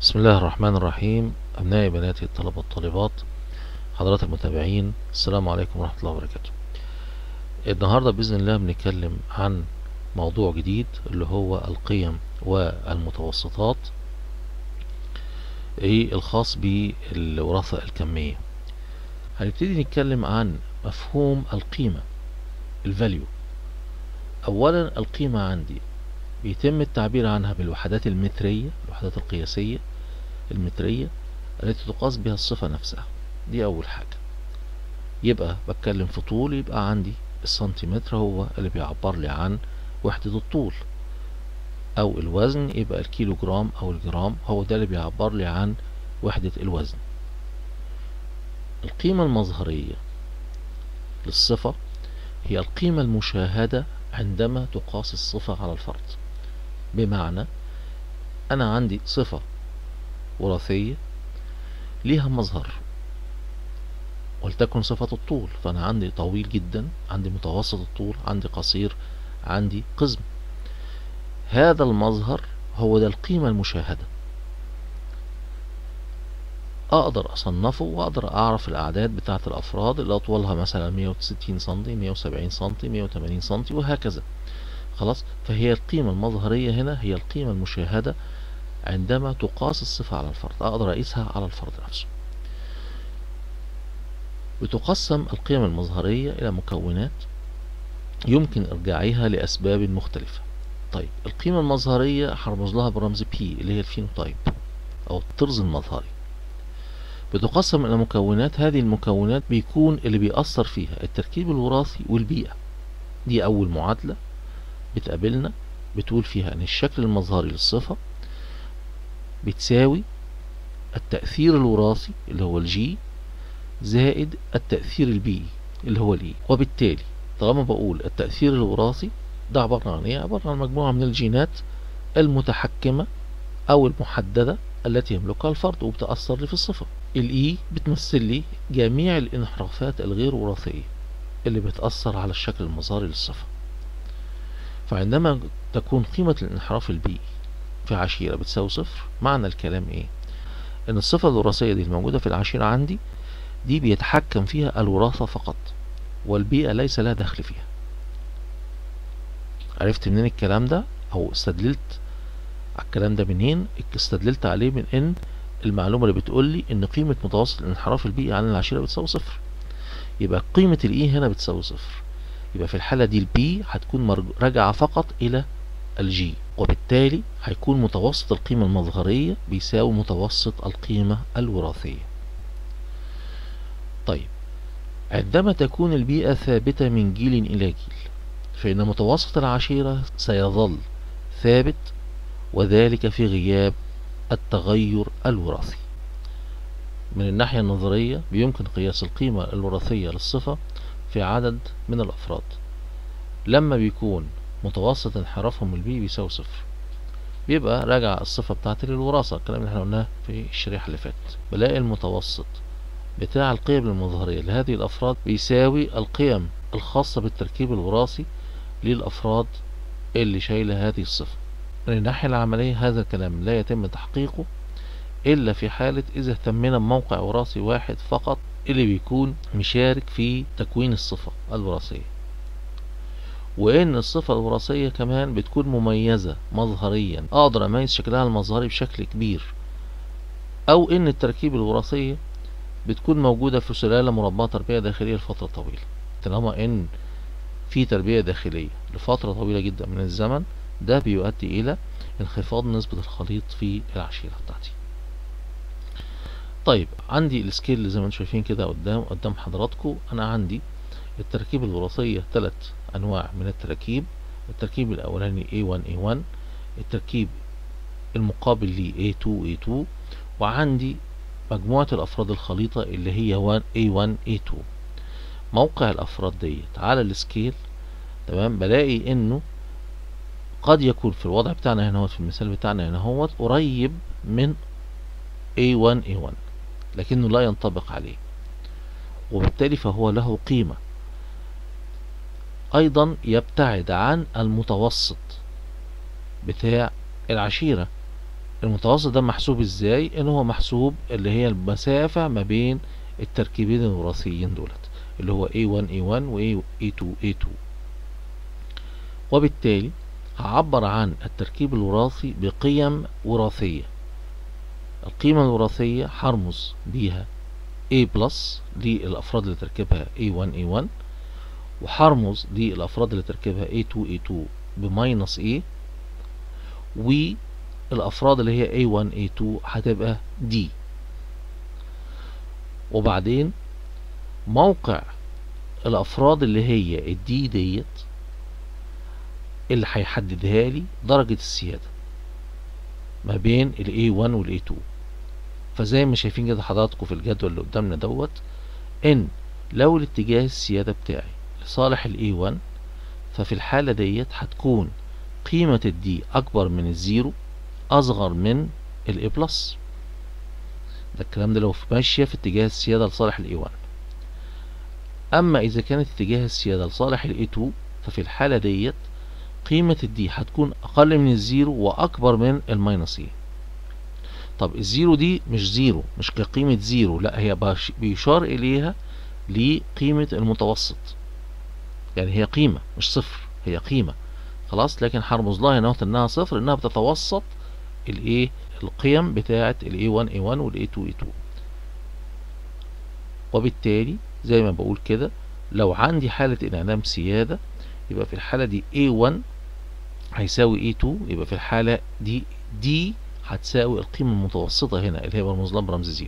بسم الله الرحمن الرحيم أبنائي بناتي الطلبة والطالبات حضرات المتابعين السلام عليكم ورحمة الله وبركاته النهاردة بإذن الله بنتكلم عن موضوع جديد اللي هو القيم والمتوسطات ايه الخاص بالوراثة الكمية هنبتدي نتكلم عن مفهوم القيمة الفاليو أولا القيمة عندي بيتم التعبير عنها بالوحدات المترية الوحدات القياسية المترية التي تقاس بها الصفة نفسها دي أول حاجة يبقى بتكلم في طول يبقى عندي السنتيمتر هو اللي بيعبر لي عن وحدة الطول أو الوزن يبقى الكيلو جرام أو الجرام هو ده اللي بيعبر لي عن وحدة الوزن القيمة المظهرية للصفة هي القيمة المشاهدة عندما تقاس الصفة على الفرد بمعنى أنا عندي صفة وراثية ليها مظهر ولتكن صفة الطول فأنا عندي طويل جدا عندي متوسط الطول عندي قصير عندي قزم هذا المظهر هو ده القيمة المشاهدة أقدر أصنفه وأقدر أعرف الأعداد بتاعة الأفراد اللي أطولها مثلا 160 سنتي 170 سنتي 180 سنتي وهكذا خلاص فهي القيمة المظهرية هنا هي القيمة المشاهدة عندما تقاس الصفة على الفرد أقدر أقيسها على الفرد نفسه بتقسم القيم المظهرية إلى مكونات يمكن إرجاعها لأسباب مختلفة طيب القيمة المظهرية هرمز لها برمز P اللي هي الفينوتايب أو الطرز المظهري بتقسم إلى مكونات هذه المكونات بيكون اللي بيأثر فيها التركيب الوراثي والبيئة دي أول معادلة بتقابلنا بتقول فيها ان الشكل المظهري للصفة بتساوي التأثير الوراثي اللي هو الجي زائد التأثير البيئي اللي هو الاي وبالتالي طالما بقول التأثير الوراثي ده عبارة عن ايه عبارة عن مجموعة من الجينات المتحكمة او المحددة التي يملكها الفرد وبتأثر لي في الصفة الاي بتمثل لي جميع الانحرافات الغير وراثية اللي بتأثر على الشكل المظهري للصفة فعندما تكون قيمة الانحراف البيئي في عشيرة بتساوي صفر معنى الكلام ايه ان الصفة الوراثية دي الموجودة في العشيرة عندي دي بيتحكم فيها الوراثة فقط والبيئة ليس لها دخل فيها عرفت منين الكلام ده او استدللت على الكلام ده منين استدللت عليه من ان المعلومة اللي بتقول لي ان قيمة متوسط الانحراف البيئي عن العشيرة بتساوي صفر يبقى قيمة الاي هنا بتساوي صفر يبقى في الحالة دي البي هتكون راجعة فقط إلى الجي وبالتالي هيكون متوسط القيمة المظهرية بيساوي متوسط القيمة الوراثية طيب عندما تكون البيئة ثابتة من جيل إلى جيل فإن متوسط العشيرة سيظل ثابت وذلك في غياب التغير الوراثي من الناحية النظرية بيمكن قياس القيمة الوراثية للصفة في عدد من الأفراد لما بيكون متوسط انحرافهم البيئي بيساوي صفر بيبقى راجع الصفة بتاعتي للوراثة الكلام اللي احنا قلناه في الشريحة اللي فاتت بلاقي المتوسط بتاع القيم المظهرية لهذه الأفراد بيساوي القيم الخاصة بالتركيب الوراثي للأفراد اللي شايلة هذه الصفة من الناحية العملية هذا الكلام لا يتم تحقيقه إلا في حالة إذا اهتمنا بموقع وراثي واحد فقط اللي بيكون مشارك في تكوين الصفة الوراثية وان الصفة الوراثية كمان بتكون مميزة مظهريا اقدر اميز شكلها المظهري بشكل كبير او ان التركيب الوراثية بتكون موجودة في سلالة مربعة تربية داخلية لفترة طويلة طالما ان في تربية داخلية لفترة طويلة جدا من الزمن ده بيؤدي الى انخفاض نسبة الخليط في العشيرة بتاعتي طيب عندي السكيل اللي زي ما انتم شايفين كده قدام قدام حضراتكم انا عندي التركيب الوراثية ثلاث انواع من التراكيب التركيب الاولاني A1 A1 التركيب المقابل ليه A2 A2 وعندي مجموعة الافراد الخليطة اللي هي 1 A1 A2 موقع الافراد ديت على السكيل تمام بلاقي انه قد يكون في الوضع بتاعنا هنا في المثال بتاعنا هنا هو قريب من A1 A1 لكنه لا ينطبق عليه وبالتالي فهو له قيمة ايضا يبتعد عن المتوسط بتاع العشيرة المتوسط ده محسوب ازاي ان هو محسوب اللي هي المسافة ما بين التركيبين الوراثيين دولت اللي هو A1 A1 و A2 A2 وبالتالي هعبر عن التركيب الوراثي بقيم وراثية القيمة الوراثية هرمز بيها A بلس للأفراد اللي تركيبها A1 A1 وهرمز للأفراد اللي تركيبها A2 A2 بماينس A والأفراد اللي هي A1 A2 هتبقى D وبعدين موقع الأفراد اللي هي الدي ديت اللي هيحددها لي درجة السيادة ما بين ال A1 وال A2 فزي ما شايفين كده حضراتكم في الجدول اللي قدامنا دوت ان لو الاتجاه السيادة بتاعي لصالح ال A1 ففي الحالة ديت هتكون قيمة الدي أكبر من الزيرو أصغر من ال A بلس ده الكلام ده لو ماشية في اتجاه السيادة لصالح ال A1 أما إذا كانت اتجاه السيادة لصالح ال A2 ففي الحالة ديت قيمة الدي هتكون أقل من الزيرو وأكبر من الماينس ايه طب الزيرو دي مش زيرو مش كقيمة زيرو لا هي بيشار إليها لقيمة المتوسط يعني هي قيمة مش صفر هي قيمة خلاص لكن هرمز لها هنا انها صفر انها بتتوسط الايه القيم بتاعة ال A1 A1 وال A2 A2 وبالتالي زي ما بقول كده لو عندي حالة انعدام سيادة يبقى في الحالة دي A1 هيساوي A2 يبقى في الحالة دي D هتساوي القيمة المتوسطة هنا اللي هي مرموز لها برمز زيرو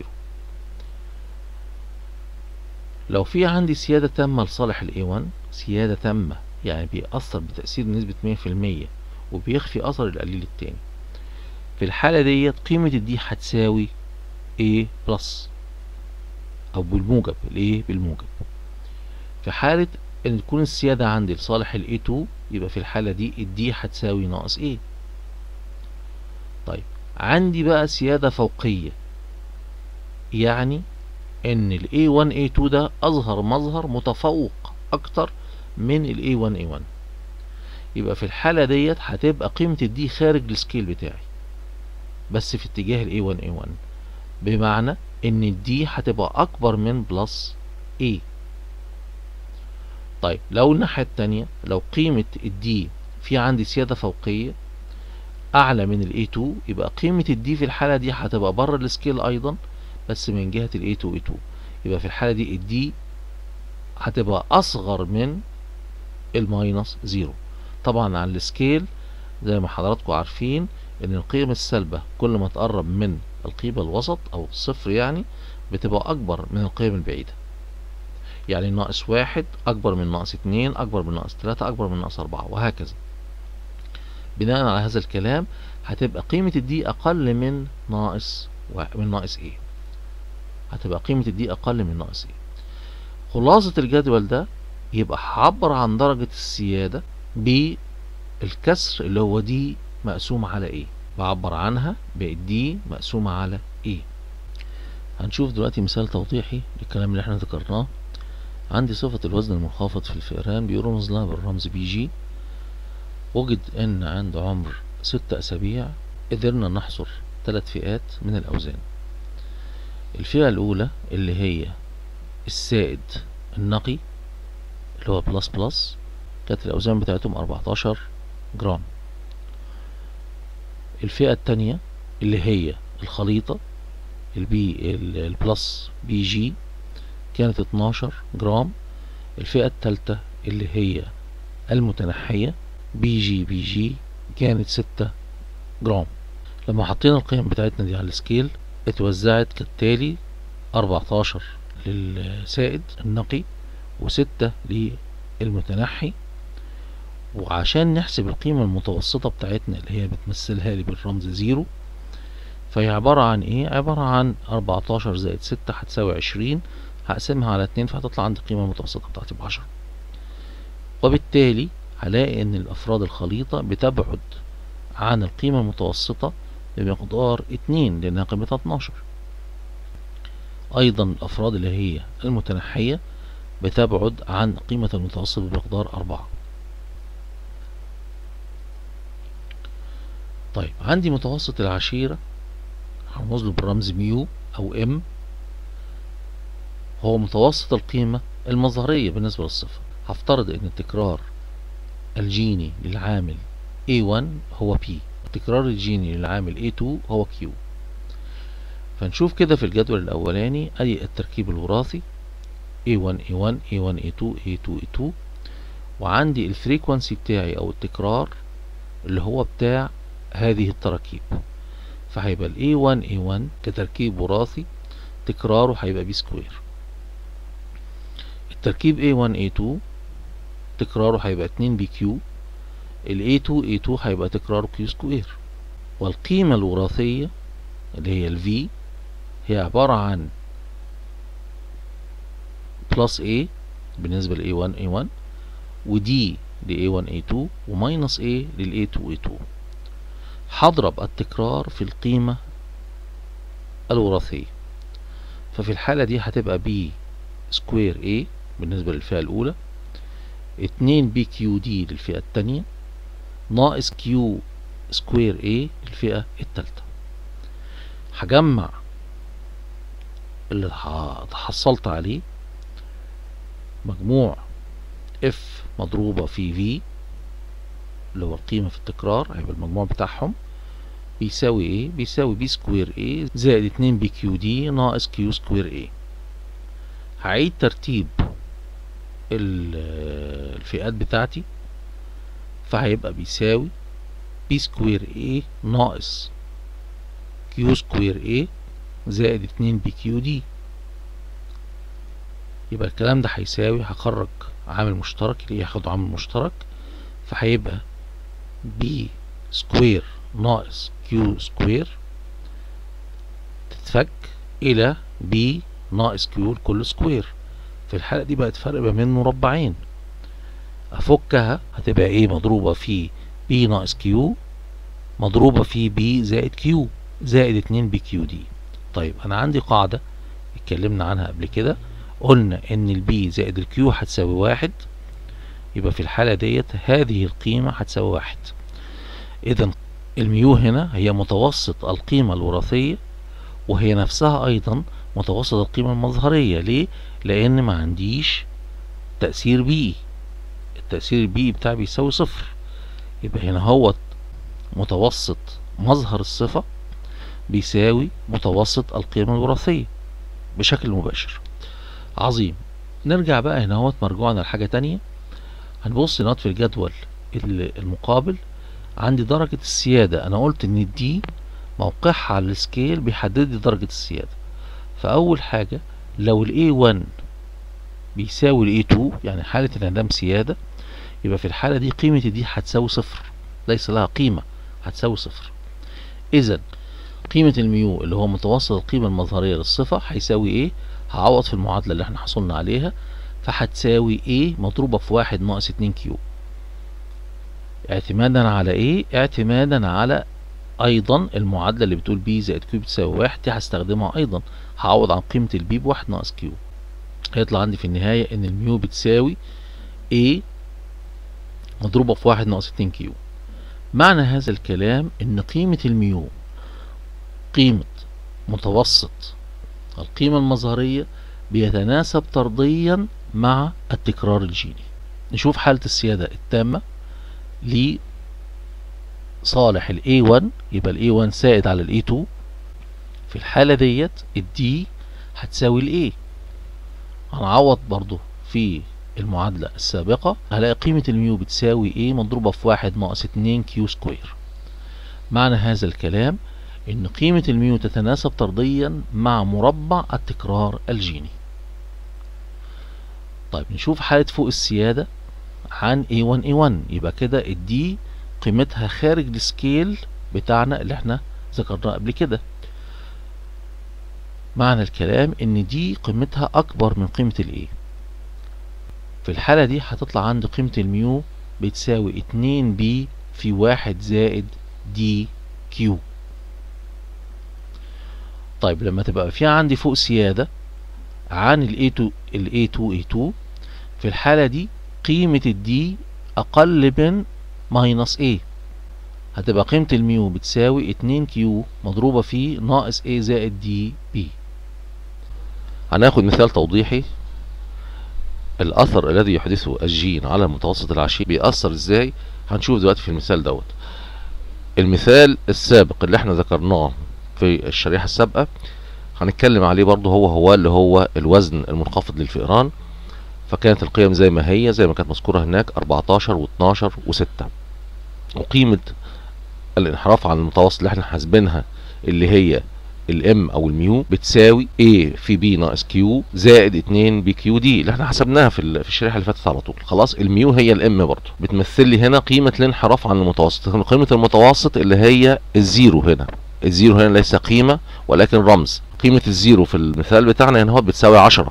لو في عندي سيادة تامة لصالح ال A1 سيادة تامة يعني بيأثر بتأثير بنسبة 100% وبيخفي أثر القليل التاني في الحالة ديت قيمة الدي هتساوي A بلس أو بالموجب الإيه بالموجب في حالة إن تكون السيادة عندي لصالح ال A2 يبقى في الحالة دي الدي هتساوي ناقص A طيب عندي بقى سيادة فوقية يعني إن ال A1 A2 ده أظهر مظهر متفوق أكتر من ال A1 A1 يبقى في الحالة ديت هتبقى قيمة الدي خارج السكيل بتاعي بس في اتجاه ال A1 A1 بمعنى ان الدي هتبقى اكبر من بلس A طيب لو الناحية التانية لو قيمة الدي في عندي سيادة فوقية اعلى من ال A2 يبقى قيمة الدي في الحالة دي هتبقى بره السكيل ايضا بس من جهة ال A2 A2 يبقى في الحالة دي الدي هتبقى اصغر من الماينس زيرو طبعا على السكيل زي ما حضراتكم عارفين ان القيم السالبة كل ما تقرب من القيمة الوسط او الصفر يعني بتبقى اكبر من القيم البعيدة يعني ناقص واحد اكبر من ناقص اتنين اكبر من ناقص تلاتة اكبر من ناقص اربعة وهكذا بناء على هذا الكلام هتبقى قيمة الدي اقل من ناقص و... من ناقص ايه هتبقى قيمة الدي اقل من ناقص ايه خلاصة الجدول ده يبقى هعبر عن درجة السيادة بالكسر اللي هو دي مقسوم على ايه بعبر عنها دي مقسومة على ايه هنشوف دلوقتي مثال توضيحي للكلام اللي احنا ذكرناه عندي صفة الوزن المنخفض في الفئران بيرمز لها بالرمز بي جي وجد ان عند عمر ست اسابيع قدرنا نحصر ثلاث فئات من الاوزان الفئة الاولى اللي هي السائد النقي اللي هو بلس بلس كانت الاوزان بتاعتهم 14 جرام الفئة التانية اللي هي الخليطة البي البلس بي جي كانت 12 جرام الفئة التالتة اللي هي المتنحية بي جي بي جي كانت 6 جرام لما حطينا القيم بتاعتنا دي على السكيل اتوزعت كالتالي 14 للسائد النقي وستة للمتنحي وعشان نحسب القيمة المتوسطة بتاعتنا اللي هي بتمثلها لي بالرمز زيرو فهي عبارة عن ايه عبارة عن 14 زائد 6 هتساوي 20 هقسمها على 2 فهتطلع عندي القيمة المتوسطة بتاعتي بعشرة وبالتالي هلاقي ان الافراد الخليطة بتبعد عن القيمة المتوسطة بمقدار 2 لانها قيمتها 12 ايضا الافراد اللي هي المتنحية بتبعد عن قيمة المتوسط بمقدار 4 طيب عندي متوسط العشيرة هرمز له بالرمز ميو او ام هو متوسط القيمة المظهرية بالنسبة للصفة هفترض ان التكرار الجيني للعامل A1 هو P التكرار الجيني للعامل A2 هو Q فنشوف كده في الجدول الأولاني أدي التركيب الوراثي A1 A1 A1 A2 A2 A2 وعندي الفريكونسي بتاعي أو التكرار اللي هو بتاع هذه التراكيب فهيبقى ال A1 A1 كتركيب وراثي تكراره هيبقى بي سكوير التركيب A1 A2 تكراره هيبقى 2 بي كيو ال A2 A2 هيبقى تكراره كيو سكوير والقيمة الوراثية اللي هي ال V هي عبارة عن بلس A بالنسبة ل A1 A1 و D ل A1 A2 وماينس A لل A2 A2 هضرب التكرار في القيمة الوراثية ففي الحالة دي هتبقى B سكوير A بالنسبة للفئة الأولى اتنين بي كيو دي للفئة التانية ناقص كيو سكوير A للفئة التالتة هجمع اللي حصلت عليه مجموع اف مضروبة في في اللي هو القيمة في التكرار هيبقى المجموع بتاعهم بيساوي ايه بيساوي بي سكوير ايه زائد اتنين بي كيو دي ناقص كيو سكوير ايه هعيد ترتيب الفئات بتاعتي فهيبقى بيساوي بي سكوير ايه ناقص كيو سكوير ايه زائد اتنين بي كيو دي يبقى الكلام ده هيساوي هخرج عامل مشترك اللي هاخده عامل مشترك فهيبقى بي سكوير ناقص كيو سكوير تتفك الى بي ناقص كيو لكل سكوير في الحالة دي بقت فرق ما بين مربعين افكها هتبقى ايه مضروبة في بي ناقص كيو مضروبة في بي زائد كيو زائد اتنين بي كيو دي طيب انا عندي قاعدة اتكلمنا عنها قبل كده قلنا ان البي زائد الكيو هتساوي واحد يبقى في الحالة ديت هذه القيمة هتساوي واحد اذا الميو هنا هي متوسط القيمة الوراثية وهي نفسها ايضا متوسط القيمة المظهرية ليه لان ما عنديش تأثير بيئي التأثير البيئي بتاعي بيساوي صفر يبقى هنا هو متوسط مظهر الصفة بيساوي متوسط القيمة الوراثية بشكل مباشر عظيم نرجع بقى هنا هو مرجوعنا لحاجة تانية هنبص هنا في الجدول المقابل عندي درجة السيادة انا قلت ان دي موقعها على السكيل بيحدد لي درجة السيادة فاول حاجة لو ال A1 بيساوي ال A2 يعني حالة انعدام سيادة يبقى في الحالة دي قيمة دي هتساوي صفر ليس لها قيمة هتساوي صفر اذا قيمة الميو اللي هو متوسط القيمة المظهرية للصفة هيساوي ايه هعوض في المعادلة اللي احنا حصلنا عليها فهتساوي ايه مضروبة في واحد ناقص اتنين كيو اعتمادا على ايه اعتمادا على ايضا المعادلة اللي بتقول بي زائد كيو بتساوي واحد دي هستخدمها ايضا هعوض عن قيمة البي بواحد ناقص كيو هيطلع عندي في النهاية ان الميو بتساوي A مضروبة في واحد ناقص اتنين كيو معنى هذا الكلام ان قيمة الميو قيمة متوسط القيمة المظهرية بيتناسب طرديا مع التكرار الجيني نشوف حالة السيادة التامة لصالح ال A1 يبقى ال A1 سائد على ال A2 في الحالة ديت ال D هتساوي ال A هنعوض برضو في المعادلة السابقة هلاقي قيمة الميو بتساوي A مضروبة في واحد ناقص اتنين كيو سكوير معنى هذا الكلام ان قيمة الميو تتناسب طرديا مع مربع التكرار الجيني طيب نشوف حالة فوق السيادة عن A1 A1 يبقى كده الدي قيمتها خارج السكيل بتاعنا اللي احنا ذكرناه قبل كده معنى الكلام ان دي قيمتها اكبر من قيمة الاي في الحالة دي هتطلع عندي قيمة الميو بتساوي اتنين بي في واحد زائد دي كيو طيب لما تبقى في عندي فوق سيادة عن ال A2 ال A2 A2 في الحالة دي قيمة الدي أقل من ماينس A هتبقى قيمة الميو بتساوي 2 كيو مضروبة في ناقص A زائد دي بي هناخد مثال توضيحي الأثر الذي يحدثه الجين على المتوسط العشيري بيأثر ازاي هنشوف دلوقتي في المثال دوت المثال السابق اللي احنا ذكرناه في الشريحة السابقة هنتكلم عليه برضه هو هو اللي هو الوزن المنخفض للفئران فكانت القيم زي ما هي زي ما كانت مذكورة هناك 14 و12 و6 وقيمة الانحراف عن المتوسط اللي احنا حاسبينها اللي هي الام او الميو بتساوي A في B ناقص Q زائد 2 بي كيو دي اللي احنا حسبناها في في الشريحه اللي فاتت على طول خلاص الميو هي الام برضه بتمثل لي هنا قيمه الانحراف عن المتوسط قيمه المتوسط اللي هي الزيرو هنا الزيرو هنا ليس قيمه ولكن رمز قيمه الزيرو في المثال بتاعنا هنا هو بتساوي 10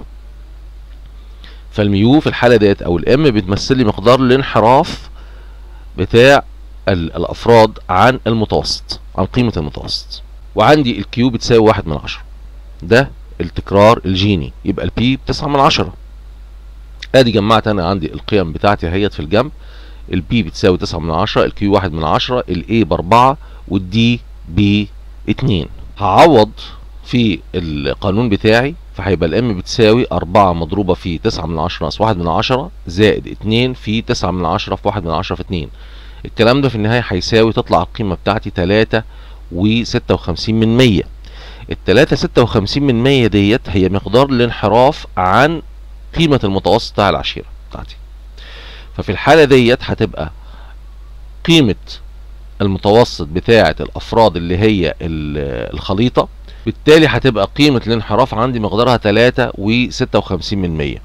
فالميو في الحاله ديت او الام بتمثل لي مقدار الانحراف بتاع الافراد عن المتوسط عن قيمه المتوسط وعندي الكيو بتساوي واحد من عشرة ده التكرار الجيني يبقى البي بتسعة من عشرة ادي جمعت انا عندي القيم بتاعتي اهيت في الجنب البي بتساوي تسعة من عشرة الكيو واحد من عشرة الاي باربعة والدي باتنين هعوض في القانون بتاعي فهيبقى الام بتساوي أربعة مضروبة في تسعة من عشرة ناقص واحد من عشرة زائد اتنين في تسعة من عشرة في واحد من عشرة في اتنين الكلام ده في النهاية هيساوي تطلع القيمة بتاعتي تلاتة وستة وخمسين من مية التلاتة ستة وخمسين من مية ديت هي مقدار الانحراف عن قيمة المتوسط بتاع العشيرة بتاعتي ففي الحالة ديت هتبقى قيمة المتوسط بتاعة الأفراد اللي هي الخليطة بالتالي هتبقى قيمة الانحراف عندي مقدارها تلاتة وستة وخمسين من مية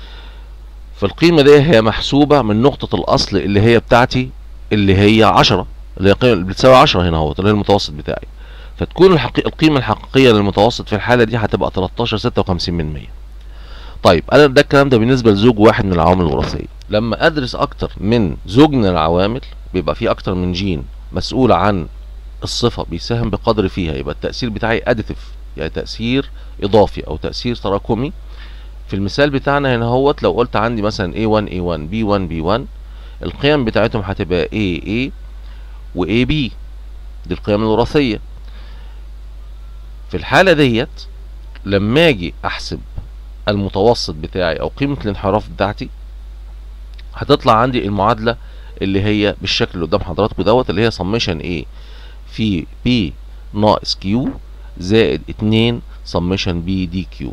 فالقيمة دي هي محسوبة من نقطة الأصل اللي هي بتاعتي اللي هي عشرة اللي هي بتساوي 10 هنا اهو اللي هي المتوسط بتاعي فتكون الحقي... القيمة الحقيقية للمتوسط في الحالة دي هتبقى 13 56 من 100 طيب انا ده الكلام ده بالنسبة لزوج واحد من العوامل الوراثية لما ادرس اكتر من زوج من العوامل بيبقى في اكتر من جين مسؤول عن الصفة بيساهم بقدر فيها يبقى التأثير بتاعي اديتيف يعني تأثير اضافي او تأثير تراكمي في المثال بتاعنا هنا اهوت لو قلت عندي مثلا A1 A1 B1 B1 القيم بتاعتهم هتبقى A A و AB دي القيم الوراثية في الحالة ديت لما اجي احسب المتوسط بتاعي او قيمة الانحراف بتاعتي هتطلع عندي المعادلة اللي هي بالشكل اللي قدام حضراتكم دوت اللي هي سميشن A في B ناقص Q زائد 2 سميشن B دي كيو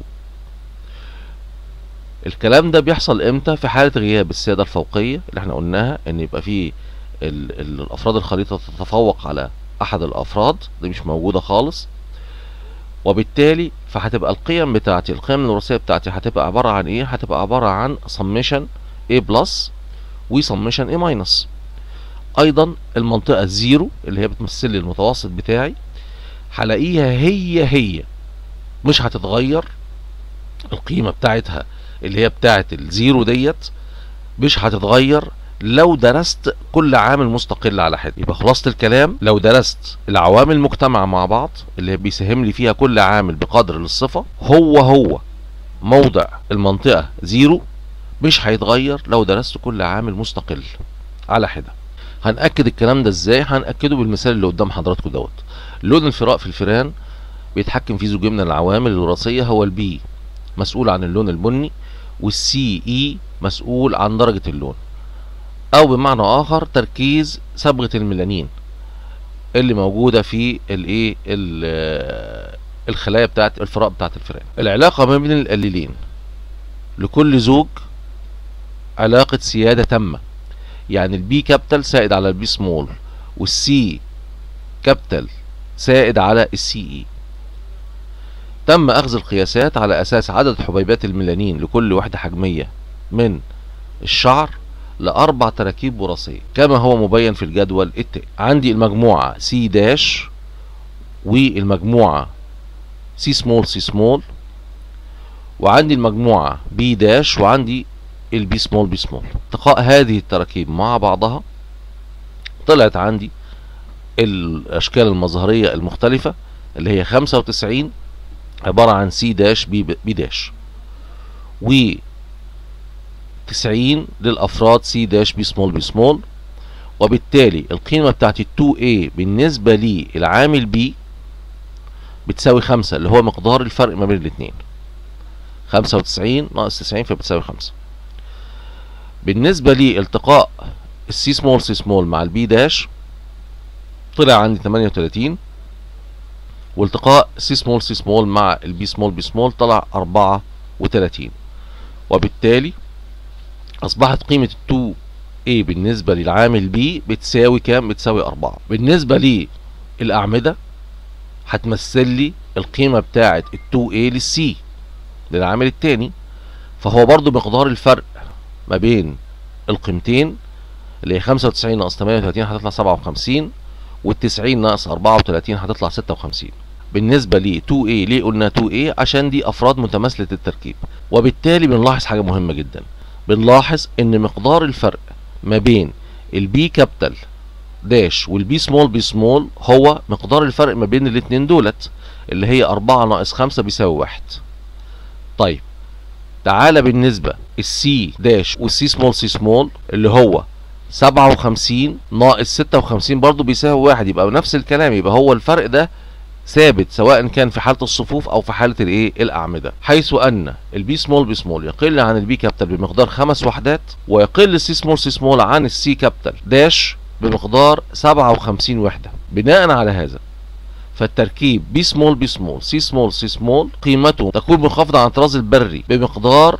الكلام ده بيحصل امتى في حالة غياب السيادة الفوقية اللي احنا قلناها ان يبقى فيه ال ال الافراد الخليطة تتفوق على احد الافراد دي مش موجودة خالص وبالتالي فهتبقى القيم بتاعتي القيم الوراثية بتاعتي هتبقى عبارة عن ايه هتبقى عبارة عن سميشن A بلس وسميشن A ماينس ايضا المنطقة الزيرو اللي هي بتمثل لي المتوسط بتاعي هلاقيها هي هي مش هتتغير القيمة بتاعتها اللي هي بتاعت الزيرو ديت مش هتتغير لو درست كل عامل مستقل على حد يبقى خلاصة الكلام لو درست العوامل المجتمعة مع بعض اللي بيساهم لي فيها كل عامل بقدر للصفة هو هو موضع المنطقة زيرو مش هيتغير لو درست كل عامل مستقل على حدة هنأكد الكلام ده ازاي هنأكده بالمثال اللي قدام حضراتكم دوت لون الفراء في الفيران بيتحكم فيه زوجين من العوامل الوراثية هو البي مسؤول عن اللون البني والسي اي مسؤول عن درجة اللون او بمعنى اخر تركيز صبغة الميلانين اللي موجودة في الايه الخلايا بتاعت الفراء بتاعت الفئران العلاقة ما بين القليلين لكل زوج علاقة سيادة تامة يعني البي كابيتال سائد على البي سمول والسي كابيتال سائد على السي اي تم اخذ القياسات على اساس عدد حبيبات الميلانين لكل وحدة حجمية من الشعر لأربع تراكيب وراثية كما هو مبين في الجدول التالي عندي المجموعة سي داش والمجموعة سي سمول سي سمول وعندي المجموعة بي داش وعندي البي سمول بي سمول التقاء هذه التراكيب مع بعضها طلعت عندي الأشكال المظهرية المختلفة اللي هي 95 عبارة عن سي داش بي, بي داش و 90 للأفراد سي داش بي سمول بي سمول وبالتالي القيمة بتاعت ال 2A بالنسبة للعامل B بتساوي خمسة اللي هو مقدار الفرق ما بين الاتنين خمسة وتسعين ناقص تسعين فبتساوي خمسة بالنسبة لالتقاء السي سمول سي سمول مع البي داش طلع عندي تمانية وتلاتين والتقاء سي سمول سي سمول مع البي سمول بي سمول طلع أربعة وتلاتين وبالتالي أصبحت قيمة 2 A بالنسبة للعامل B بتساوي كام؟ بتساوي أربعة بالنسبة للأعمدة هتمثل لي القيمة بتاعة ال 2A للسي للعامل التاني فهو برضو مقدار الفرق ما بين القيمتين اللي هي 95 ناقص 38 هتطلع 57 وال 90 ناقص 34 هتطلع 56 بالنسبة ل 2A ليه قلنا 2A عشان دي أفراد متماثلة التركيب وبالتالي بنلاحظ حاجة مهمة جدا بنلاحظ إن مقدار الفرق ما بين البي كابيتال داش والبي سمول بي سمول هو مقدار الفرق ما بين الاتنين دولت اللي هي 4 ناقص 5 بيساوي 1 طيب تعالى بالنسبة السي داش والسي سمول سي سمول اللي هو 57 ناقص 56 برضو بيساوي واحد يبقى نفس الكلام يبقى هو الفرق ده ثابت سواء كان في حالة الصفوف او في حالة الايه الاعمدة حيث ان البي سمول بي سمول يقل عن البي كابيتال بمقدار خمس وحدات ويقل السي سمول سي سمول عن السي كابيتال داش بمقدار 57 وحدة بناء على هذا فالتركيب بي سمول بي سمول سي سمول سي سمول قيمته تكون منخفضة عن الطراز البري بمقدار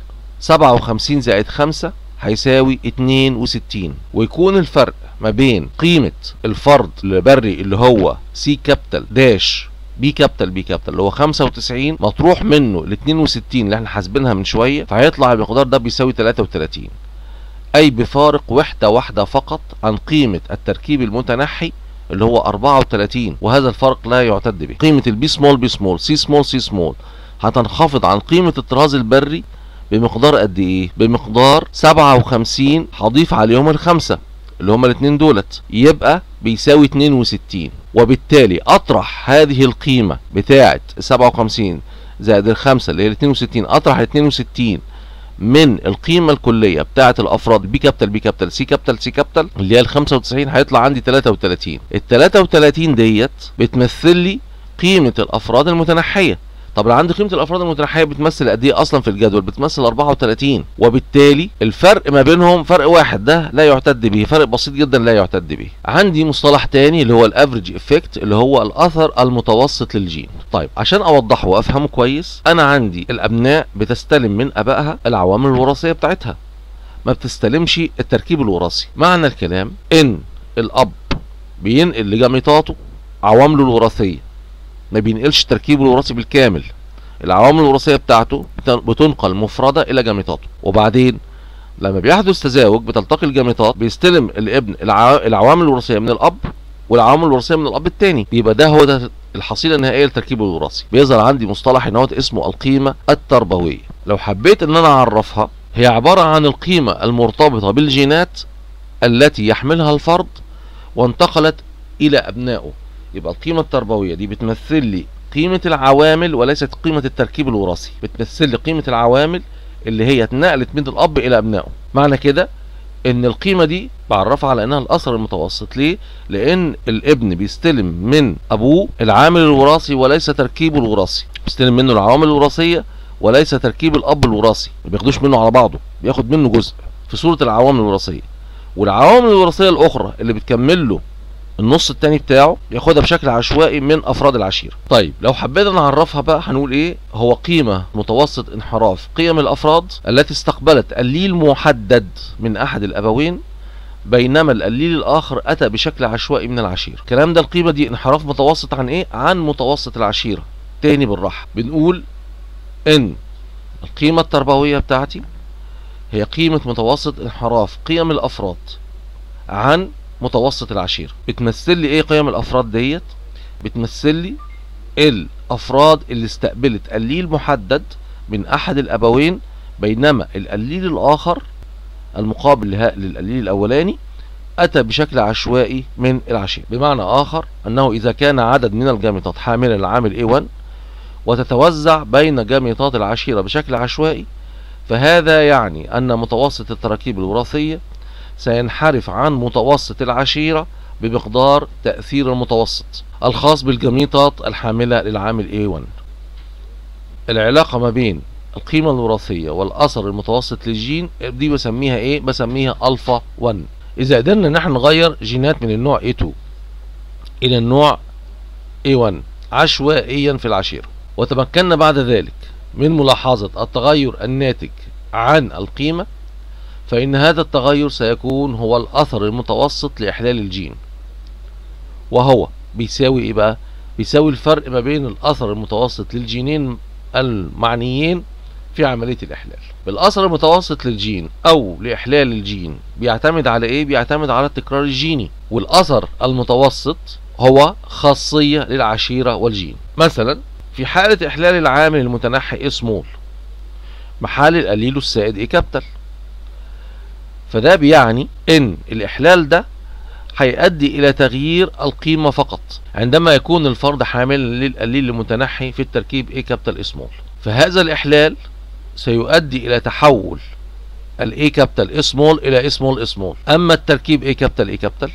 57 زائد 5 هيساوي 62 ويكون الفرق ما بين قيمة الفرد البري اللي هو سي كابيتال داش بي كابيتال بي كابيتال اللي هو 95 مطروح منه ال 62 اللي احنا حاسبينها من شويه فهيطلع المقدار ده بيساوي 33 اي بفارق وحده واحده فقط عن قيمه التركيب المتنحي اللي هو 34 وهذا الفرق لا يعتد به قيمه البي سمول بي سمول سي سمول سي سمول هتنخفض عن قيمه الطراز البري بمقدار قد ايه بمقدار 57 هضيف عليهم الخمسه اللي هما الاثنين دولت يبقى بيساوي 62 وبالتالي اطرح هذه القيمه بتاعه 57 زائد الخمسه اللي هي 62 اطرح ال 62 من القيمه الكليه بتاعه الافراد بي كابيتال بي كابيتال سي كابيتال سي كابيتال اللي هي ال 95 هيطلع عندي 33 ال 33 ديت بتمثل لي قيمه الافراد المتنحيه طب لو عندي قيمه الافراد المتنحيه بتمثل قد ايه اصلا في الجدول بتمثل 34 وبالتالي الفرق ما بينهم فرق واحد ده لا يعتد به فرق بسيط جدا لا يعتد به عندي مصطلح تاني اللي هو الافريج افكت اللي هو الاثر المتوسط للجين طيب عشان اوضحه وافهمه كويس انا عندي الابناء بتستلم من ابائها العوامل الوراثيه بتاعتها ما بتستلمش التركيب الوراثي معنى الكلام ان الاب بينقل لجميطاته عوامله الوراثيه ما بينقلش تركيبه الوراثي بالكامل العوامل الوراثيه بتاعته بتنقل مفرده الى جاميطاته وبعدين لما بيحدث تزاوج بتلتقي الجاميطات بيستلم الابن الع... العوامل الوراثيه من الاب والعوامل الوراثيه من الاب الثاني يبقى ده هو ده الحصيله النهائيه للتركيب الوراثي بيظهر عندي مصطلح ان اسمه القيمه التربويه لو حبيت ان انا اعرفها هي عباره عن القيمه المرتبطه بالجينات التي يحملها الفرد وانتقلت الى ابنائه يبقى القيمة التربوية دي بتمثل لي قيمة العوامل وليست قيمة التركيب الوراثي بتمثل لي قيمة العوامل اللي هي اتنقلت من الأب إلى أبنائه معنى كده ان القيمة دي بعرفها على انها الاثر المتوسط ليه لان الابن بيستلم من ابوه العامل الوراثي وليس تركيبه الوراثي بيستلم منه العوامل الوراثية وليس تركيب الاب الوراثي ما بياخدوش منه على بعضه بياخد منه جزء في صورة العوامل الوراثية والعوامل الوراثية الاخرى اللي بتكمل له النص التاني بتاعه ياخدها بشكل عشوائي من افراد العشيره طيب لو حبينا نعرفها بقى هنقول ايه هو قيمه متوسط انحراف قيم الافراد التي استقبلت قليل محدد من احد الابوين بينما القليل الاخر اتى بشكل عشوائي من العشيره الكلام ده القيمه دي انحراف متوسط عن ايه عن متوسط العشيره تاني بالراحه بنقول ان القيمه التربويه بتاعتي هي قيمه متوسط انحراف قيم الافراد عن متوسط العشيرة بتمثل لي ايه قيم الافراد ديت بتمثل لي الافراد اللي استقبلت قليل محدد من احد الابوين بينما القليل الاخر المقابل للقليل الاولاني اتى بشكل عشوائي من العشيرة بمعنى اخر انه اذا كان عدد من الجاميطات حاملا للعامل A1 وتتوزع بين جاميطات العشيرة بشكل عشوائي فهذا يعني ان متوسط التراكيب الوراثية سينحرف عن متوسط العشيرة بمقدار تأثير المتوسط الخاص بالجميطات الحاملة للعامل A1 العلاقة ما بين القيمة الوراثية والأثر المتوسط للجين دي بسميها ايه بسميها ألفا 1 إذا قدرنا نحن نغير جينات من النوع A2 إلى النوع A1 عشوائيا في العشيرة وتمكنا بعد ذلك من ملاحظة التغير الناتج عن القيمة فإن هذا التغير سيكون هو الأثر المتوسط لإحلال الجين وهو بيساوي إيه بقى؟ بيساوي الفرق ما بين الأثر المتوسط للجينين المعنيين في عملية الإحلال الأثر المتوسط للجين أو لإحلال الجين بيعتمد على إيه؟ بيعتمد على التكرار الجيني والأثر المتوسط هو خاصية للعشيرة والجين مثلا في حالة إحلال العامل المتنحي اسمول محل القليل السائد إيه كابتل فده بيعني إن الإحلال ده هيؤدي إلى تغيير القيمة فقط عندما يكون الفرد حاملا للقليل المتنحي في التركيب A كابتل اسمول فهذا الإحلال سيؤدي إلى تحول ال A كابتل اسمول إلى اسمول اسمول أما التركيب A كابتل A كابتل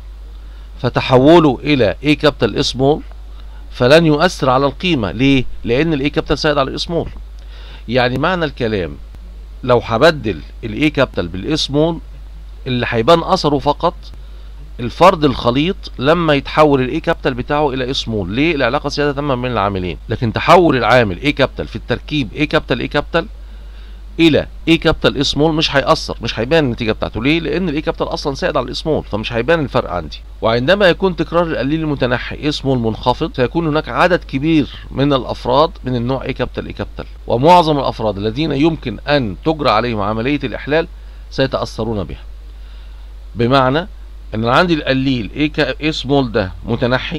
فتحوله إلى A كابتل اسمول فلن يؤثر على القيمة ليه؟ لأن ال A كابتل سائد على الاسمول يعني معنى الكلام لو هبدل ال A كابتل بالاسمول اللي هيبان أثره فقط الفرد الخليط لما يتحول الاي كابيتال بتاعه الى اسمول ليه العلاقه سياده تامه بين العاملين لكن تحول العامل اي كابيتال في التركيب اي كابيتال اي كابيتال الى اي كابيتال اسمول مش هيأثر مش هيبان النتيجه بتاعته ليه لان الاي كابيتال اصلا سائد على الاسمول فمش هيبان الفرق عندي وعندما يكون تكرار القليل المتنحي اسمول منخفض سيكون هناك عدد كبير من الافراد من النوع اي كابيتال اي كابيتال ومعظم الافراد الذين يمكن ان تجرى عليهم عمليه الاحلال سيتاثرون بها بمعنى ان انا عندي القليل ايه ايه سمول ده متنحي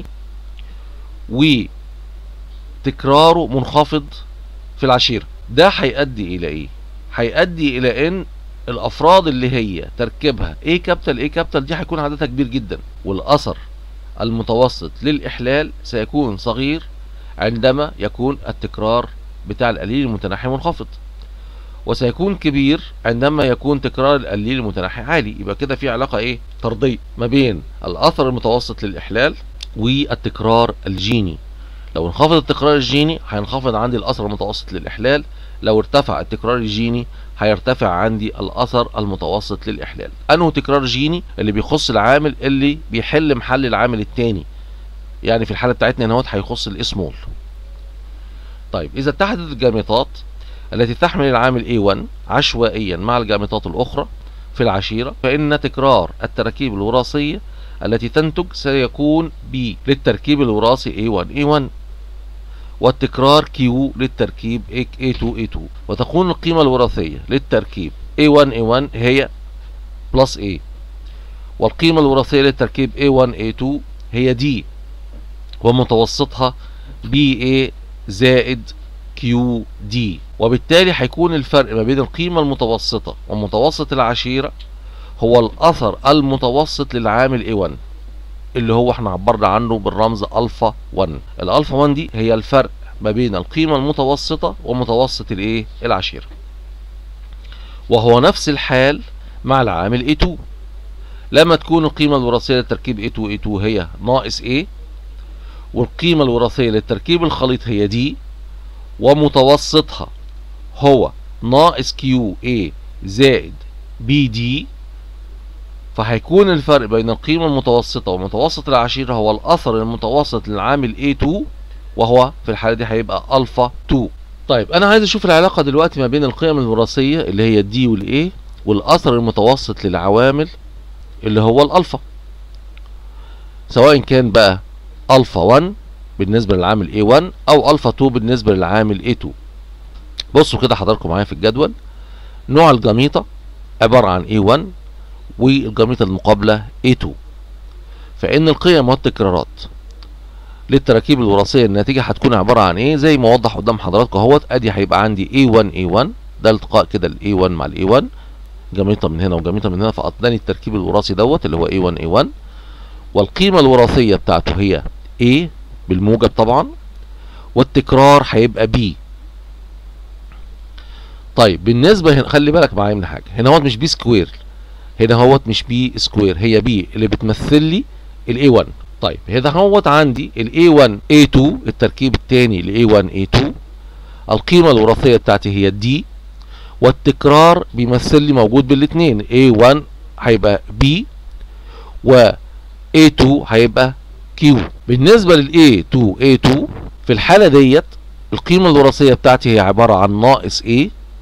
وتكراره منخفض في العشيره ده هيؤدي الى ايه هيؤدي الى ان الافراد اللي هي تركيبها ايه كابيتال ايه كابيتال دي هيكون عددها كبير جدا والاثر المتوسط للاحلال سيكون صغير عندما يكون التكرار بتاع القليل المتنحي منخفض وسيكون كبير عندما يكون تكرار القليل المتنحي عالي يبقى كده في علاقة ايه طردية ما بين الاثر المتوسط للاحلال والتكرار الجيني لو انخفض التكرار الجيني هينخفض عندي الاثر المتوسط للاحلال لو ارتفع التكرار الجيني هيرتفع عندي الاثر المتوسط للاحلال انه تكرار جيني اللي بيخص العامل اللي بيحل محل العامل الثاني يعني في الحاله بتاعتنا هنا هيخص الاسمول طيب اذا اتحدت الجاميطات التي تحمل العامل A1 عشوائيا مع الجاميطات الأخرى في العشيرة فإن تكرار التراكيب الوراثية التي تنتج سيكون B للتركيب الوراثي A1 A1 والتكرار Q للتركيب A2 A2 وتكون القيمة الوراثية للتركيب A1 A1 هي بلس A والقيمة الوراثية للتركيب A1 A2 هي D ومتوسطها BA زائد كيو دي وبالتالي هيكون الفرق ما بين القيمة المتوسطة ومتوسط العشيرة هو الأثر المتوسط للعامل A1 اللي هو احنا عبرنا عنه بالرمز ألفا 1 الألفا 1 دي هي الفرق ما بين القيمة المتوسطة ومتوسط الايه العشيرة وهو نفس الحال مع العامل A2 لما تكون القيمة الوراثية للتركيب A2 A2 هي ناقص A والقيمة الوراثية للتركيب الخليط هي دي ومتوسطها هو ناقص كيو اي زائد بي دي فهيكون الفرق بين القيمة المتوسطة ومتوسط العشيرة هو الأثر المتوسط للعامل A2 وهو في الحالة دي هيبقى ألفا 2 طيب أنا عايز أشوف العلاقة دلوقتي ما بين القيم الوراثية اللي هي الدي والA والأثر المتوسط للعوامل اللي هو الألفا سواء كان بقى ألفا 1 بالنسبة للعامل A1 أو ألفا 2 بالنسبة للعامل A2 بصوا كده حضراتكم معايا في الجدول نوع الجميطة عبارة عن A1 والجميطة المقابلة A2 فإن القيم والتكرارات للتراكيب الوراثية الناتجة هتكون عبارة عن ايه زي ما وضح قدام حضراتكم اهوت ادي هيبقى عندي A1 A1 ده التقاء كده ال A1 مع ال A1 جميطة من هنا وجميطة من هنا فأعطاني التركيب الوراثي دوت اللي هو A1 A1 والقيمة الوراثية بتاعته هي A بالموجب طبعا والتكرار هيبقى بي طيب بالنسبه هنا خلي بالك معايا من حاجه هنا هو مش بي سكوير هنا هوت مش بي سكوير هي بي اللي بتمثل لي الاي 1 طيب هنا هوت عندي الاي 1 اي 2 التركيب الثاني لاي 1 اي 2 القيمه الوراثيه بتاعتي هي الدي والتكرار بيمثل لي موجود بالاثنين A1 هيبقى B و A2 هيبقى Q بالنسبة لل A2 A2 في الحالة ديت القيمة الوراثية بتاعتي هي عبارة عن ناقص A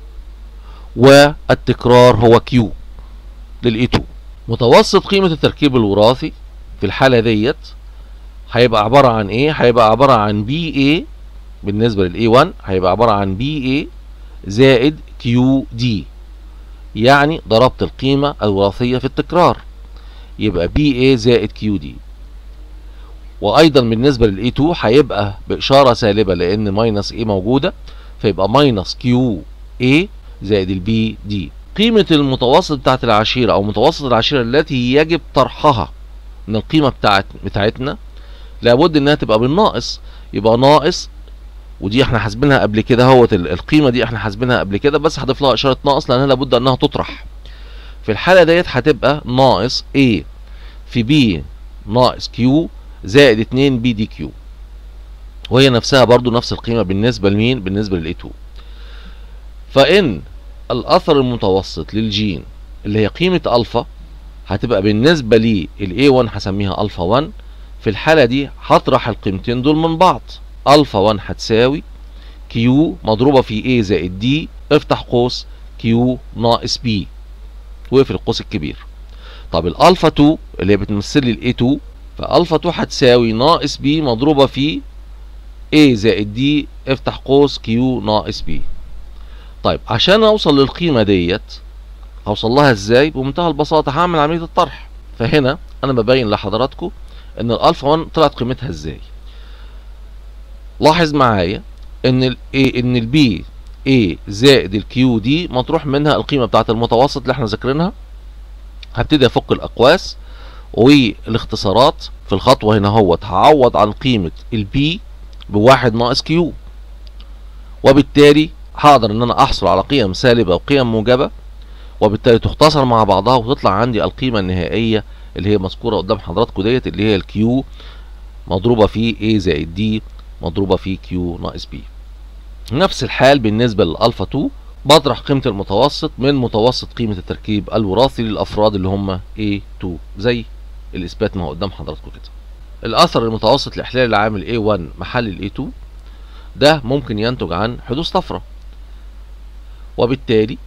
والتكرار هو Q لل A2 متوسط قيمة التركيب الوراثي في الحالة ديت هيبقى عبارة عن ايه؟ هيبقى عبارة عن BA بالنسبة لل A1 هيبقى عبارة عن BA زائد كيو دي يعني ضربت القيمة الوراثية في التكرار يبقى بي اي زائد كيو دي وايضا بالنسبة للاي 2 هيبقى باشارة سالبة لان ماينس اي موجودة فيبقى ماينس كيو اي زائد البي دي قيمة المتوسط بتاعت العشيرة او متوسط العشيرة التي يجب طرحها من القيمة بتاعت بتاعتنا لابد انها تبقى بالناقص يبقى ناقص ودي احنا حاسبينها قبل كده اهوت القيمه دي احنا حاسبينها قبل كده بس هضيف لها اشاره ناقص لانها لابد انها تطرح في الحاله ديت هتبقى ناقص A في B ناقص Q زائد 2 بي دي كيو وهي نفسها برضو نفس القيمه بالنسبه لمين بالنسبه للاي 2 فان الاثر المتوسط للجين اللي هي قيمه الفا هتبقى بالنسبه للاي 1 هسميها الفا 1 في الحاله دي هطرح القيمتين دول من بعض الفا 1 هتساوي كيو مضروبه في A زائد دي افتح قوس كيو ناقص بي واقفل القوس الكبير طب الالفا 2 اللي هي بتمثل لي الاي 2 فالفا 2 هتساوي ناقص بي مضروبه في A زائد دي افتح قوس كيو ناقص بي طيب عشان اوصل للقيمه ديت هوصل لها ازاي بمنتهى البساطه هعمل عمليه الطرح فهنا انا ببين لحضراتكم ان الالفا 1 طلعت قيمتها ازاي لاحظ معايا ان ال A ان ال B A زائد ال Q دي مطروح منها القيمة بتاعت المتوسط اللي احنا ذاكرينها هبتدي افك الاقواس والاختصارات في الخطوة هنا اهوت هعوض عن قيمة ال B بواحد ناقص Q وبالتالي هقدر ان انا احصل على قيم سالبة وقيم موجبة وبالتالي تختصر مع بعضها وتطلع عندي القيمة النهائية اللي هي مذكورة قدام حضراتكم ديت اللي هي الكيو مضروبة في A زائد D مضروبة في كيو ناقص بي نفس الحال بالنسبة للألفا 2 بطرح قيمة المتوسط من متوسط قيمة التركيب الوراثي للأفراد اللي هم A2 زي الإثبات ما هو قدام حضراتكم كده الأثر المتوسط لإحلال العامل A1 محل ال A2 ده ممكن ينتج عن حدوث طفرة وبالتالي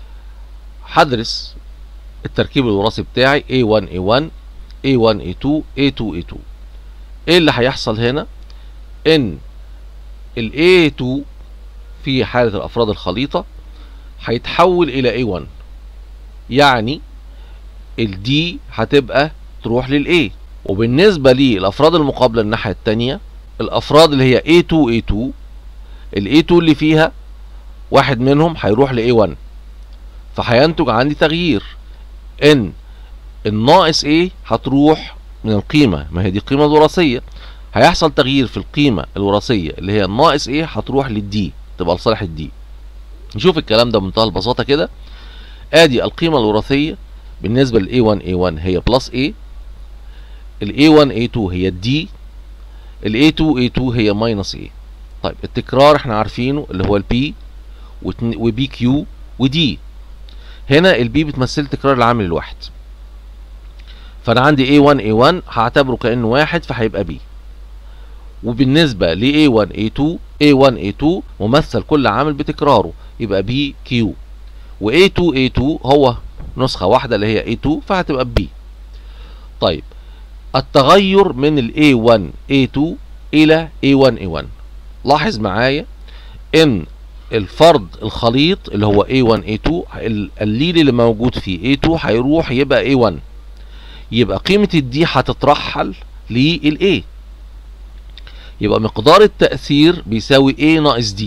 هدرس التركيب الوراثي بتاعي A1 A1 A1 A2 A2 A2 ايه اللي هيحصل هنا ان ال A2 في حالة الأفراد الخليطة هيتحول إلى A1 يعني ال D هتبقى تروح لل A وبالنسبة للأفراد المقابلة الناحية التانية الأفراد اللي هي A2 A2 ال A2 اللي فيها واحد منهم هيروح ل A1 فهينتج عندي تغيير ان الناقص A هتروح من القيمة ما هي دي القيمة الوراثية هيحصل تغيير في القيمة الوراثية اللي هي الناقص ايه هتروح للدي تبقى لصالح الدي نشوف الكلام ده بمنتهى البساطة كده ادي القيمة الوراثية بالنسبة ل A1 A1 هي بلس A ال A1 A2 هي الدي ال A2 A2 هي ماينس A طيب التكرار احنا عارفينه اللي هو البي وبي كيو ودي هنا البي بتمثل تكرار العامل الواحد فانا عندي A1 A1 هعتبره كانه واحد فهيبقى بي وبالنسبة ل A1 A2 A1 A2 ممثل كل عامل بتكراره يبقى بي كيو و A2 A2 هو نسخة واحدة اللي هي A2 فهتبقى B طيب التغير من ال A1 A2 إلى A1 A1 لاحظ معايا إن الفرد الخليط اللي هو A1 A2 الليل اللي موجود فيه A2 هيروح يبقى A1 يبقى قيمة الدي هتترحل لل A يبقى مقدار التأثير بيساوي A ناقص D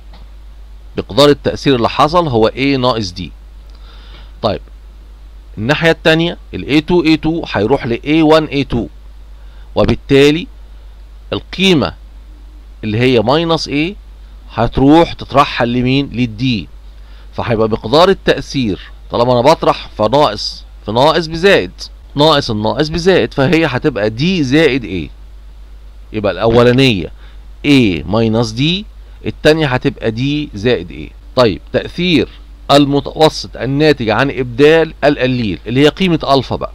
مقدار التأثير اللي حصل هو A ناقص D طيب الناحية التانية ال A2 A2 هيروح ل A1 A2 وبالتالي القيمة اللي هي ماينس A هتروح تترحل لمين للدي فهيبقى مقدار التأثير طالما انا بطرح فناقص في ناقص بزائد ناقص الناقص بزائد فهي هتبقى دي زائد ايه يبقى الاولانيه A ماينس دي التانية هتبقى دي زائد ايه طيب تأثير المتوسط الناتج عن ابدال القليل اللي هي قيمة الفا بقى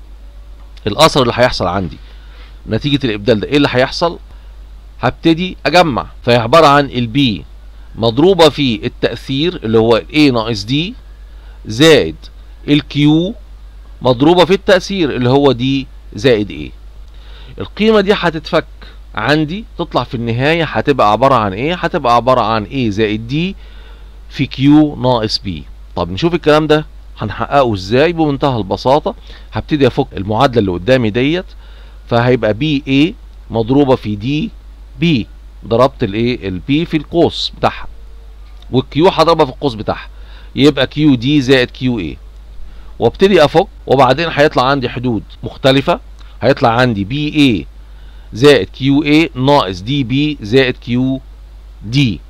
الاثر اللي هيحصل عندي نتيجة الابدال ده ايه اللي هيحصل هبتدي اجمع فهي عبارة عن البي مضروبة في التأثير اللي هو A ناقص دي زائد الكيو مضروبة في التأثير اللي هو دي زائد ايه القيمة دي هتتفك عندي تطلع في النهاية هتبقى عبارة عن ايه هتبقى عبارة عن ايه زائد دي في كيو ناقص بي طب نشوف الكلام ده هنحققه ازاي بمنتهى البساطة هبتدي افك المعادلة اللي قدامي ديت فهيبقى بي ايه مضروبة في دي بي ضربت الايه البي في القوس بتاعها والكيو هضربها في القوس بتاعها يبقى كيو دي زائد كيو ايه وابتدي افك وبعدين هيطلع عندي حدود مختلفة هيطلع عندي بي ايه زائد كيو ايه ناقص دي بي زائد كيو دي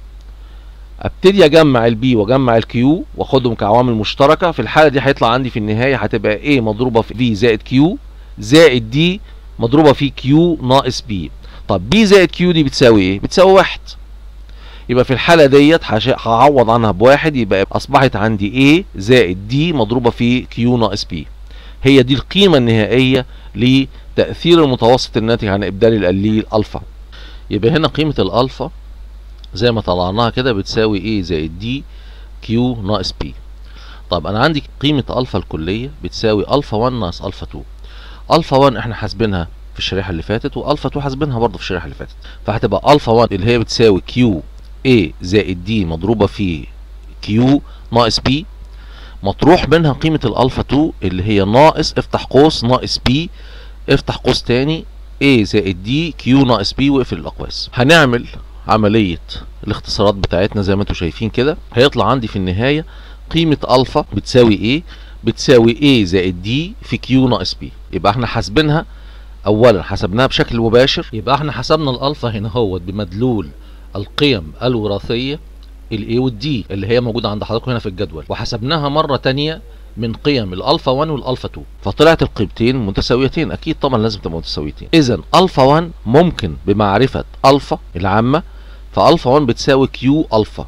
ابتدي اجمع البي واجمع الكيو واخدهم كعوامل مشتركه في الحاله دي هيطلع عندي في النهايه هتبقى ايه مضروبه في في زائد كيو زائد دي مضروبه في كيو ناقص بي طب بي زائد كيو دي بتساوي ايه بتساوي واحد يبقى في الحاله ديت هعوض عنها بواحد يبقى اصبحت عندي ايه زائد دي مضروبه في كيو ناقص بي هي دي القيمه النهائيه لتاثير المتوسط الناتج عن ابدال القليل الفا يبقى هنا قيمه الالفا زي ما طلعناها كده بتساوي ايه زائد دي كيو ناقص بي طب انا عندي قيمة الفا الكلية بتساوي الفا 1 ناقص الفا 2 الفا 1 احنا حاسبينها في الشريحة اللي فاتت والفا 2 حاسبينها برضه في الشريحة اللي فاتت فهتبقى الفا 1 اللي هي بتساوي كيو اي زائد دي مضروبة في كيو ناقص بي مطروح منها قيمة الالفا 2 اللي هي ناقص افتح قوس ناقص بي افتح قوس تاني A زائد دي كيو ناقص بي واقفل الاقواس هنعمل عملية الاختصارات بتاعتنا زي ما انتم شايفين كده هيطلع عندي في النهاية قيمة الفا بتساوي ايه بتساوي A زائد دي في كيو ناقص بي يبقى احنا حاسبينها اولا حسبناها بشكل مباشر يبقى احنا حسبنا الالفا هنا هو بمدلول القيم الوراثية الاي والدي اللي هي موجودة عند حضراتكم هنا في الجدول وحسبناها مرة تانية من قيم الالفا 1 والالفا 2 فطلعت القيمتين متساويتين اكيد طبعا لازم تبقى متساويتين اذا الفا 1 ممكن بمعرفة الفا العامة فالفا 1 بتساوي كيو الفا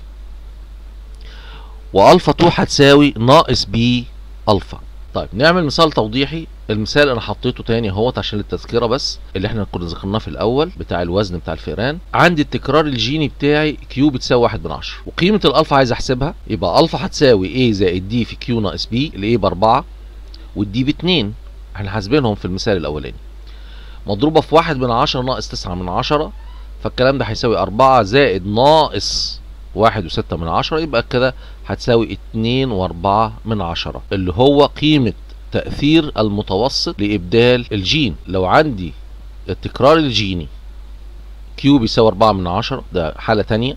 والفا 2 هتساوي ناقص بي الفا طيب نعمل مثال توضيحي المثال انا حطيته تاني اهوت عشان التذكره بس اللي احنا كنا ذكرناه في الاول بتاع الوزن بتاع الفئران عندي التكرار الجيني بتاعي كيو بتساوي واحد من عشرة وقيمه الالفا عايز احسبها يبقى الفا هتساوي A زائد دي في كيو ناقص بي الاي باربعة والدي باتنين احنا حاسبينهم في المثال الاولاني مضروبه في واحد من عشرة ناقص تسعة من عشرة فالكلام ده هيساوي أربعة زائد ناقص واحد وستة من عشرة يبقى كده هتساوي اتنين واربعة من عشرة اللي هو قيمة تأثير المتوسط لإبدال الجين لو عندي التكرار الجيني كيو بيساوي أربعة من عشرة ده حالة تانية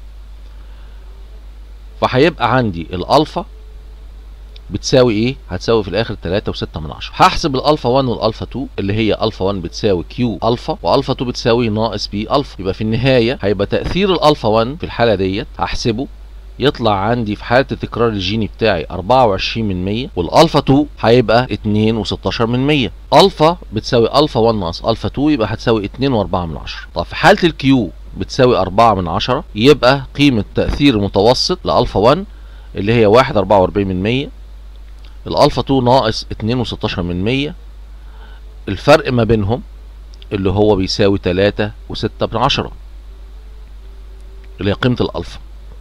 فهيبقى عندي الألفا بتساوي ايه؟ هتساوي في الاخر 3 و6 من 10 هحسب الالفا 1 والالفا 2 اللي هي الفا 1 بتساوي كيو الفا والفا 2 بتساوي ناقص بي الفا يبقى في النهايه هيبقى تاثير الالفا 1 في الحاله ديت هحسبه يطلع عندي في حاله التكرار الجيني بتاعي 24 من 100 والالفا 2 هيبقى 2 و16 من 100 الفا بتساوي الفا 1 ناقص الفا 2 يبقى هتساوي 2 و4 من 10 طب في حاله الكيو بتساوي 4 من 10 يبقى قيمه تاثير المتوسط لالفا 1 اللي هي 1 44 من 100 الالفا 2 ناقص 2 و16 من 100 الفرق ما بينهم اللي هو بيساوي 3 و6 من 10 اللي هي قيمة الالفا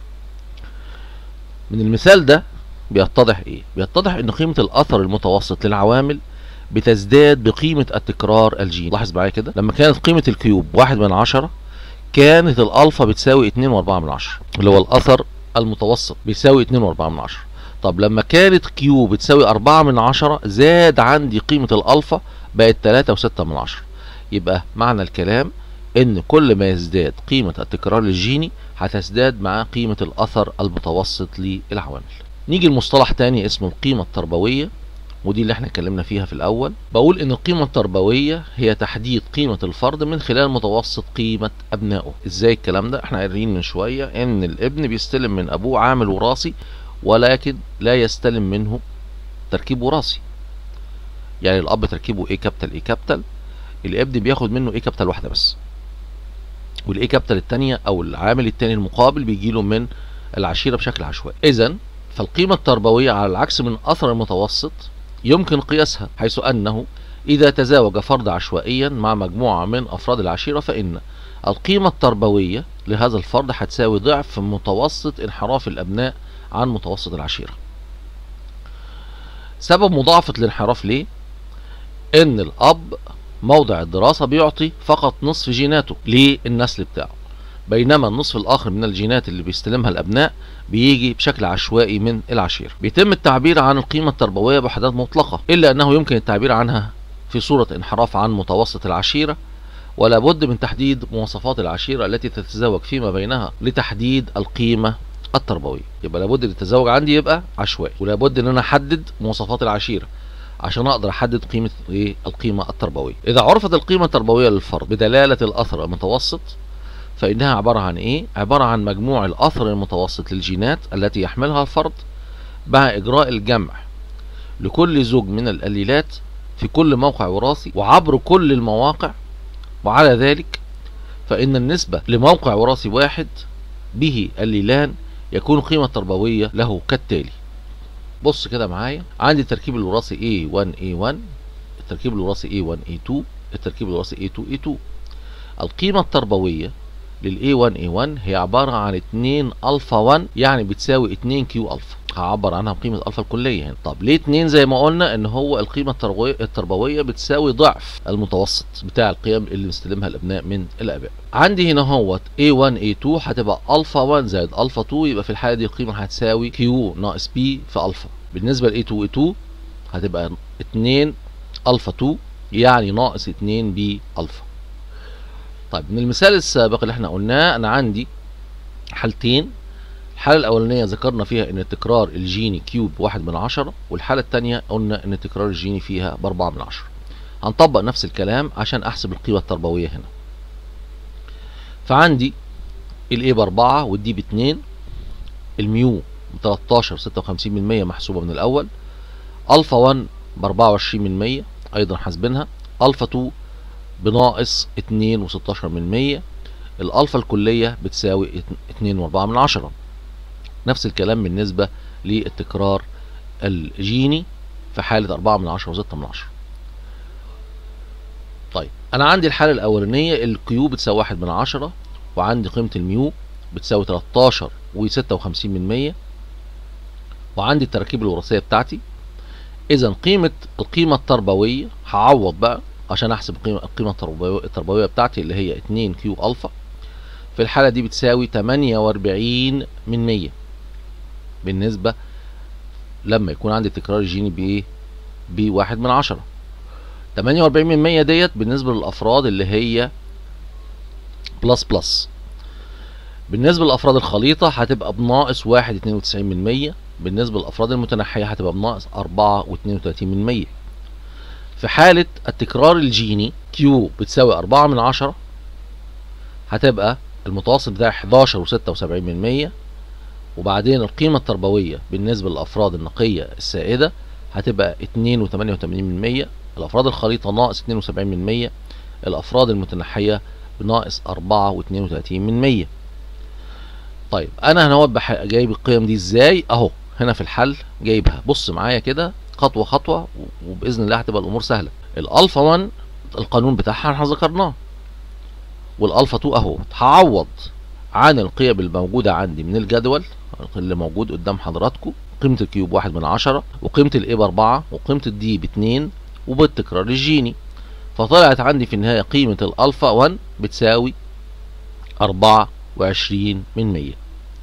من المثال ده بيتضح ايه بيتضح ان قيمة الاثر المتوسط للعوامل بتزداد بقيمة التكرار الجيني لاحظ معايا كده لما كانت قيمة الكيوب واحد من عشرة كانت الالفا بتساوي اتنين واربعة من عشرة اللي هو الاثر المتوسط بيساوي اتنين واربعة من عشرة طب لما كانت كيو بتساوي أربعة من عشرة زاد عندي قيمة الألفا بقت تلاتة وستة من عشرة يبقى معنى الكلام إن كل ما يزداد قيمة التكرار الجيني هتزداد مع قيمة الأثر المتوسط للعوامل نيجي لمصطلح تاني اسمه القيمة التربوية ودي اللي احنا اتكلمنا فيها في الأول بقول إن القيمة التربوية هي تحديد قيمة الفرد من خلال متوسط قيمة أبنائه ازاي الكلام ده احنا قايلين من شوية إن الابن بيستلم من أبوه عامل وراثي ولكن لا يستلم منه تركيب وراثي يعني الاب تركيبه ايه كابيتال ايه كابيتال الابن بياخد منه ايه كابيتال واحده بس والايه كابيتال الثانيه او العامل الثاني المقابل بيجي له من العشيره بشكل عشوائي اذا فالقيمه التربويه على العكس من اثر المتوسط يمكن قياسها حيث انه اذا تزاوج فرد عشوائيا مع مجموعه من افراد العشيره فان القيمه التربويه لهذا الفرد هتساوي ضعف متوسط انحراف الابناء عن متوسط العشيره سبب مضاعفه الانحراف ليه ان الاب موضع الدراسة بيعطي فقط نصف جيناته للنسل بتاعه بينما النصف الآخر من الجينات اللي بيستلمها الأبناء بيجي بشكل عشوائي من العشيرة بيتم التعبير عن القيمة التربوية بوحدات مطلقة إلا أنه يمكن التعبير عنها في صورة انحراف عن متوسط العشيرة ولا بد من تحديد مواصفات العشيرة التي تتزاوج فيما بينها لتحديد القيمة التربوية يبقى لابد ان التزاوج عندي يبقى عشوائي ولابد ان انا احدد مواصفات العشيرة عشان اقدر احدد قيمه ايه القيمه التربويه اذا عرفت القيمه التربويه للفرد بدلاله الاثر المتوسط فانها عباره عن ايه عباره عن مجموع الاثر المتوسط للجينات التي يحملها الفرد مع اجراء الجمع لكل زوج من الاليلات في كل موقع وراثي وعبر كل المواقع وعلى ذلك فان النسبه لموقع وراثي واحد به الليلان يكون القيمه التربويه له كالتالي بص كده معايا عندي التركيب الوراثي A1 A1 التركيب الوراثي A1 A2 التركيب الوراثي A2 A2 القيمة التربوية لل A1 A1 هي عبارة عن 2 ألفا 1 يعني بتساوي 2 كيو ألفا هعبر عنها بقيمة ألفا الكلية هنا طب ليه 2 زي ما قلنا إن هو القيمة التربوية, التربوية بتساوي ضعف المتوسط بتاع القيم اللي مستلمها الأبناء من الآباء عندي هنا هو A1 A2 هتبقى ألفا 1 زائد ألفا 2 يبقى في الحالة دي القيمة هتساوي كيو ناقص بي في ألفا بالنسبة ل A2 A2 هتبقى 2 ألفا 2 يعني ناقص 2 بي ألفا طيب من المثال السابق اللي احنا قلناه انا عندي حالتين الحالة الأولانية ذكرنا فيها إن التكرار الجيني كيوب واحد من عشرة والحالة التانية قلنا إن التكرار الجيني فيها بأربعة من عشرة هنطبق نفس الكلام عشان أحسب القيمة التربوية هنا فعندي الإيه بأربعة والدي باتنين الميو ب 13 56 من 100 محسوبة من الأول ألفا 1 ب 24 من 100 أيضا حاسبينها ألفا 2 بناقص 2 و16 من 100 الألفا الكلية بتساوي 2 و4 من 10 نفس الكلام بالنسبة للتكرار الجيني في حالة 4 من 10 و6 من 10 طيب أنا عندي الحالة الأولانية الكيو بتساوي 1 من 10 وعندي قيمة الميو بتساوي 13 و56 من 100 وعندي التراكيب الوراثية بتاعتي إذا قيمة القيمة التربوية هعوض بقى عشان أحسب القيمة القيمة التربوية التربوية بتاعتي اللي هي 2 كيو ألفا في الحالة دي بتساوي 48 من 100 بالنسبة لما يكون عندي تكرار الجيني بإيه؟ بواحد من عشرة 48 من 100 ديت بالنسبة للأفراد اللي هي بلس بلس بالنسبة للأفراد الخليطة هتبقى بناقص واحد اتنين وتسعين من مية بالنسبة للأفراد المتنحية هتبقى بناقص أربعة واتنين وتلاتين من مية في حالة التكرار الجيني كيو بتساوي أربعة من عشرة هتبقى المتوسط بتاعي حداشر وستة وسبعين من مية وبعدين القيمة التربوية بالنسبة للأفراد النقية السائدة هتبقى اتنين وتمانية وتمانين من مية الأفراد الخليطة ناقص اتنين وسبعين من مية الأفراد المتنحية بناقص أربعة واتنين وتلاتين من مية طيب انا هنوضح جايب القيم دي ازاي اهو هنا في الحل جايبها بص معايا كده خطوه خطوه وباذن الله هتبقى الامور سهله الالفا 1 القانون بتاعها احنا ذكرناه والالفا 2 اهو هعوض عن القيم الموجوده عندي من الجدول اللي موجود قدام حضراتكم قيمه الكيوب واحد من عشرة وقيمه الاي باربعة وقيمه الدي باتنين وبالتكرار الجيني فطلعت عندي في النهايه قيمه الالفا 1 بتساوي أربعة وعشرين من مية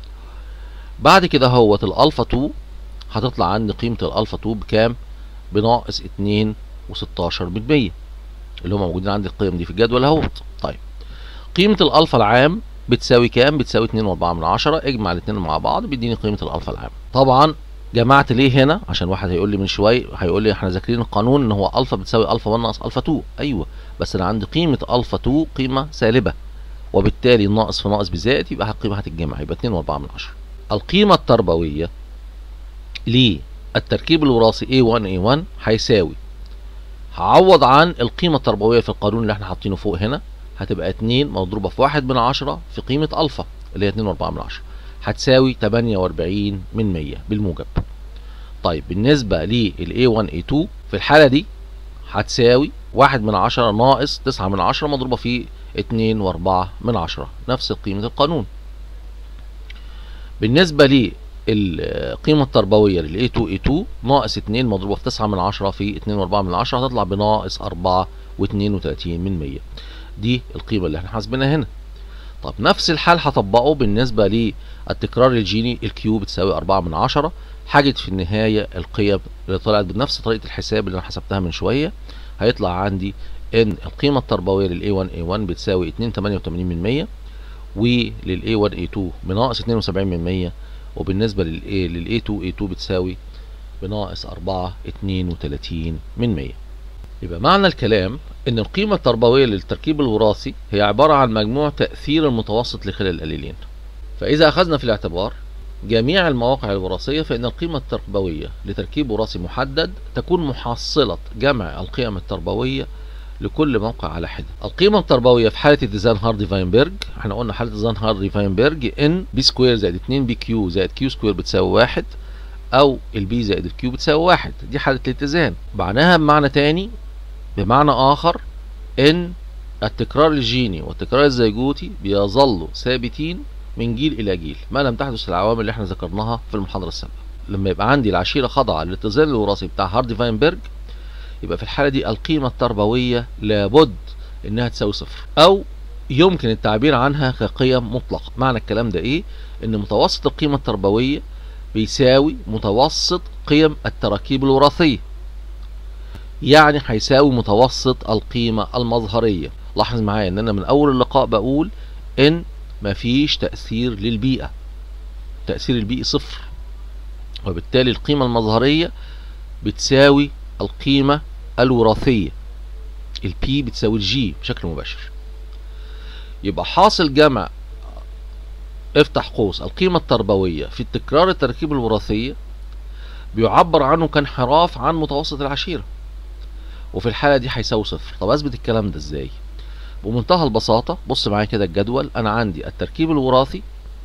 بعد كده هوت الالفا 2 هتطلع عندي قيمة الالفا 2 بكام بناقص اتنين وستاشر من مية اللي هم موجودين عندي القيم دي في الجدول اهوت طيب قيمة الالفا العام بتساوي كام بتساوي اتنين واربعة من عشرة اجمع الاتنين مع بعض بيديني قيمة الالفا العام طبعا جمعت ليه هنا عشان واحد هيقول لي من شويه هيقول لي احنا ذاكرين القانون ان هو الفا بتساوي الفا 1 ناقص الفا 2 ايوه بس انا عندي قيمه الفا 2 قيمه سالبه وبالتالي الناقص في ناقص بزائد يبقى القيمة هتتجمع يبقى 2 و4 من 10 القيمة التربوية للتركيب الوراثي A1 A1 هيساوي هعوض عن القيمة التربوية في القانون اللي احنا حاطينه فوق هنا هتبقى 2 مضروبة في واحد من عشرة في قيمة ألفا اللي هي 2 وأربعة من عشرة هتساوي 48 من 100 بالموجب طيب بالنسبة لل A1 A2 في الحالة دي هتساوي واحد من عشرة ناقص تسعة من عشرة مضروبة في اتنين واربعة من عشرة نفس قيمة القانون بالنسبة للقيمة التربوية لل A2 A2 ناقص اتنين مضروبة في تسعة من عشرة في اتنين واربعة من عشرة هتطلع بناقص أربعة واتنين وتلاتين من مية دي القيمة اللي احنا حاسبينها هنا طب نفس الحال هطبقه بالنسبة للتكرار الجيني الكيو بتساوي أربعة من عشرة هجد في النهاية القيم اللي طلعت بنفس طريقة الحساب اللي أنا حسبتها من شوية هيطلع عندي إن القيمة التربوية لل A1 A1 بتساوي اتنين تمانية وتمانين من مية ولل A1 A2 بناقص اتنين وسبعين من مية وبالنسبة لل A لل A2 A2 بتساوي بناقص أربعة اتنين وتلاتين من مية يبقى معنى الكلام ان القيمة التربوية للتركيب الوراثي هي عبارة عن مجموع تأثير المتوسط لخلال القليلين فإذا أخذنا في الاعتبار جميع المواقع الوراثية فإن القيمة التربوية لتركيب وراثي محدد تكون محصلة جمع القيم التربوية لكل موقع على حدة القيمة التربوية في حالة الديزاين هاردي فاينبرج احنا قلنا حالة الديزاين هاردي فاينبرج ان بي سكوير زائد 2 بي كيو زائد كيو سكوير بتساوي واحد او البي زائد الكيو بتساوي واحد دي حالة الاتزان معناها بمعنى تاني بمعنى آخر إن التكرار الجيني والتكرار الزيجوتي بيظلوا ثابتين من جيل إلى جيل ما لم تحدث العوامل اللي احنا ذكرناها في المحاضرة السابقة لما يبقى عندي العشيرة خاضعة للاتزان الوراثي بتاع هاردي فاينبرج يبقى في الحالة دي القيمة التربوية لابد إنها تساوي صفر أو يمكن التعبير عنها كقيم مطلقة معنى الكلام ده إيه؟ إن متوسط القيمة التربوية بيساوي متوسط قيم التراكيب الوراثية يعني هيساوي متوسط القيمة المظهرية لاحظ معايا ان انا من اول اللقاء بقول ان مفيش تأثير للبيئة تأثير البيئي صفر وبالتالي القيمة المظهرية بتساوي القيمة الوراثية البي بتساوي الجي بشكل مباشر يبقى حاصل جمع افتح قوس القيمة التربوية في التكرار التركيب الوراثية بيعبر عنه كانحراف عن متوسط العشيرة وفي الحالة دي هيساوي صفر طب اثبت الكلام ده ازاي بمنتهى البساطة بص معايا كده الجدول انا عندي التركيب الوراثي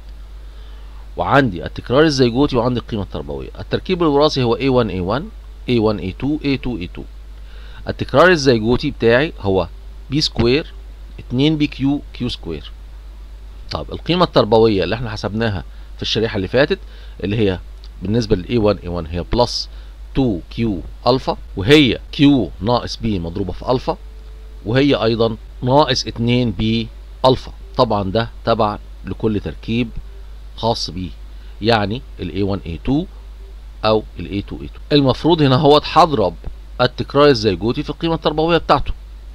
وعندي التكرار الزيجوتي وعندي القيمة التربوية التركيب الوراثي هو A1 A1 A1 A2 A2 A2 التكرار الزيجوتي بتاعي هو B سكوير 2 بي كيو كيو سكوير طب القيمة التربوية اللي احنا حسبناها في الشريحة اللي فاتت اللي هي بالنسبة لل A1 A1 هي بلس 2 كيو الفا وهي كيو ناقص بي مضروبة في الفا وهي ايضا ناقص 2 بي الفا طبعا ده تبع لكل تركيب خاص بيه يعني ال A1 A2 او ال A2 A2 المفروض هنا هو هضرب التكرار الزيجوتي في القيمة التربوية بتاعته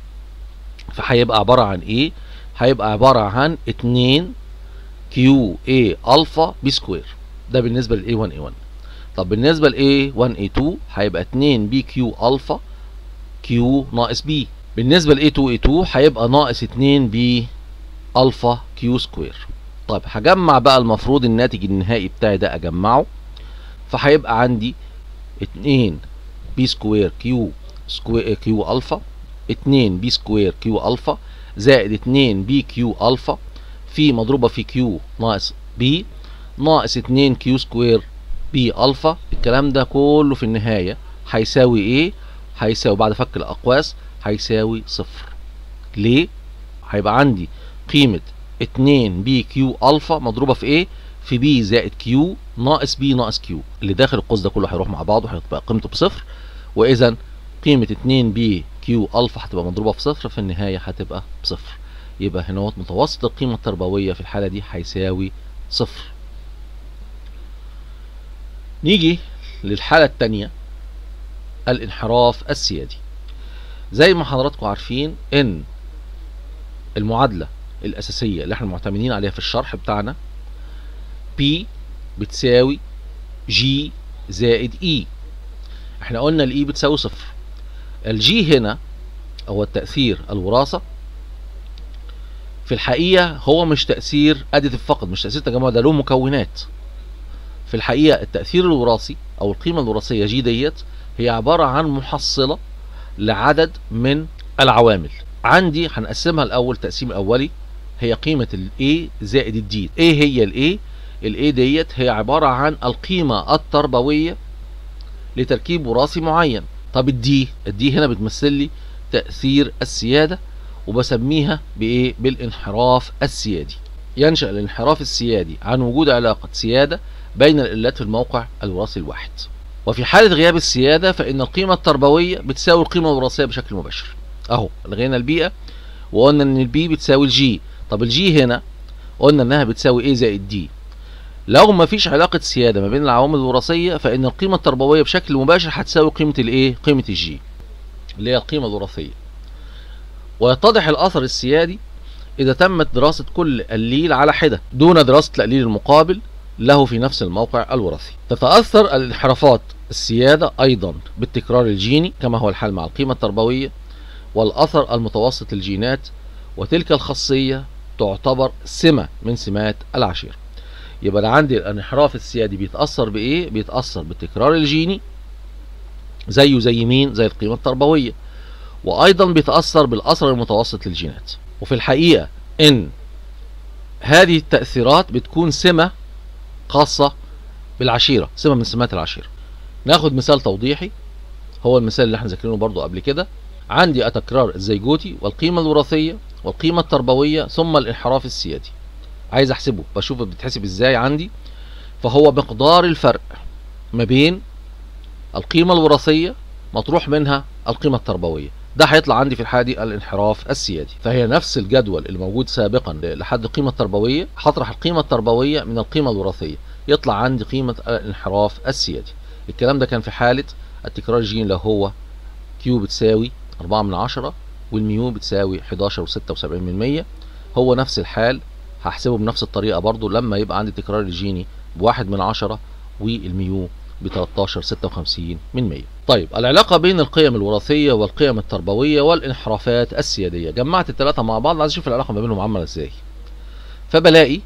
فهيبقى عبارة عن ايه هيبقى عبارة عن 2 كيو اي الفا بي سكوير ده بالنسبة لل A1 A1 طب بالنسبة ل A1 A2 هيبقى 2 بي كيو الفا كيو ناقص بي بالنسبة ل A2 A2 هيبقى ناقص 2 بي الفا كيو سكوير طيب هجمع بقى المفروض الناتج النهائي بتاعي ده اجمعه فهيبقى عندي 2 بي سكوير كيو سكوير كيو الفا 2 بي سكوير كيو الفا زائد 2 بي كيو الفا في مضروبة في كيو ناقص بي ناقص 2 كيو سكوير بي الفا الكلام ده كله في النهاية هيساوي ايه هيساوي بعد فك الاقواس هيساوي صفر ليه هيبقى عندي قيمة 2 بي كيو الفا مضروبة في ايه في بي زائد كيو ناقص بي ناقص كيو اللي داخل القوس ده كله هيروح مع بعضه هيبقى قيمته بصفر واذا قيمة 2 بي كيو الفا هتبقى مضروبة في صفر في النهاية هتبقى بصفر يبقى هنا هو متوسط القيمة التربوية في الحالة دي هيساوي صفر نيجي للحالة التانية الانحراف السيادي زي ما حضراتكم عارفين ان المعادلة الأساسية اللي احنا معتمدين عليها في الشرح بتاعنا P بتساوي G زائد E احنا قلنا ال E بتساوي صفر الجي هنا هو التأثير الوراثة في الحقيقة هو مش تأثير أديتيف فقط مش تأثير تجمع ده له مكونات في الحقيقة التأثير الوراثي أو القيمة الوراثية جي ديت هي عبارة عن محصلة لعدد من العوامل عندي هنقسمها الاول تقسيم اولي هي قيمة ال A زائد ال D ايه هي ال A ال A ديت هي عبارة عن القيمة التربوية لتركيب وراثي معين طب الدي الدي هنا بتمثل لي تأثير السيادة وبسميها بايه بالانحراف السيادي ينشأ الانحراف السيادي عن وجود علاقة سيادة بين الإلات في الموقع الوراثي الواحد وفي حالة غياب السيادة فإن القيمة التربوية بتساوي القيمة الوراثية بشكل مباشر أهو لغينا البيئة وقلنا إن البي بتساوي الجي طب الجي هنا قلنا إنها بتساوي إيه زائد دي لو ما فيش علاقة سيادة ما بين العوامل الوراثية فإن القيمة التربوية بشكل مباشر هتساوي قيمة الإيه؟ قيمة الجي اللي هي القيمة الوراثية ويتضح الأثر السيادي إذا تمت دراسة كل قليل على حدة دون دراسة القليل المقابل له في نفس الموقع الوراثي تتأثر الانحرافات السيادة أيضا بالتكرار الجيني كما هو الحال مع القيمة التربوية والأثر المتوسط الجينات وتلك الخاصية تعتبر سمة من سمات العشيرة يبقى انا عندي الانحراف السيادي بيتاثر بايه بيتاثر بالتكرار الجيني زيه زي مين زي القيمه التربويه وايضا بيتاثر بالاثر المتوسط للجينات وفي الحقيقه ان هذه التاثيرات بتكون سمه خاصه بالعشيره سمه من سمات العشيره ناخد مثال توضيحي هو المثال اللي احنا ذاكرينه برضو قبل كده عندي التكرار الزيجوتي والقيمه الوراثيه والقيمه التربويه ثم الانحراف السيادي عايز احسبه بشوف بتحسب ازاي عندي فهو مقدار الفرق ما بين القيمة الوراثية مطروح منها القيمة التربوية ده هيطلع عندي في الحالة دي الانحراف السيادي فهي نفس الجدول اللي موجود سابقا لحد القيمة التربوية هطرح القيمة التربوية من القيمة الوراثية يطلع عندي قيمة الانحراف السيادي الكلام ده كان في حالة التكرار الجين لو هو كيو بتساوي 4 من 10 والميو بتساوي 11 و76 من 100 هو نفس الحال هحسبه بنفس الطريقة برضو لما يبقى عندي تكرار الجيني بواحد من عشرة والميو ب 13 56 من 100 طيب العلاقة بين القيم الوراثية والقيم التربوية والانحرافات السيادية جمعت الثلاثة مع بعض عايز اشوف العلاقة ما بينهم عاملة ازاي فبلاقي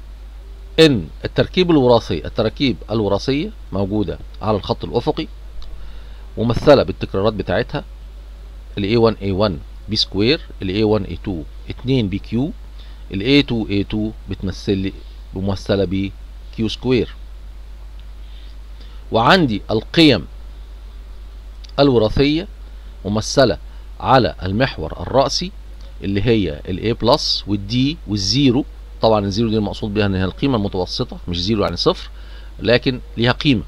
ان التركيب الوراثي التراكيب الوراثية موجودة على الخط الافقي ممثلة بالتكرارات بتاعتها ال A1 A1 B سكوير ال A1 A2 2 بي كيو ال A2 A2 بتمثل لي بممثلة ب Q سكوير وعندي القيم الوراثية ممثلة على المحور الرأسي اللي هي ال A بلس والدي والزيرو طبعا الزيرو دي المقصود بها ان هي القيمة المتوسطة مش زيرو يعني صفر لكن ليها قيمة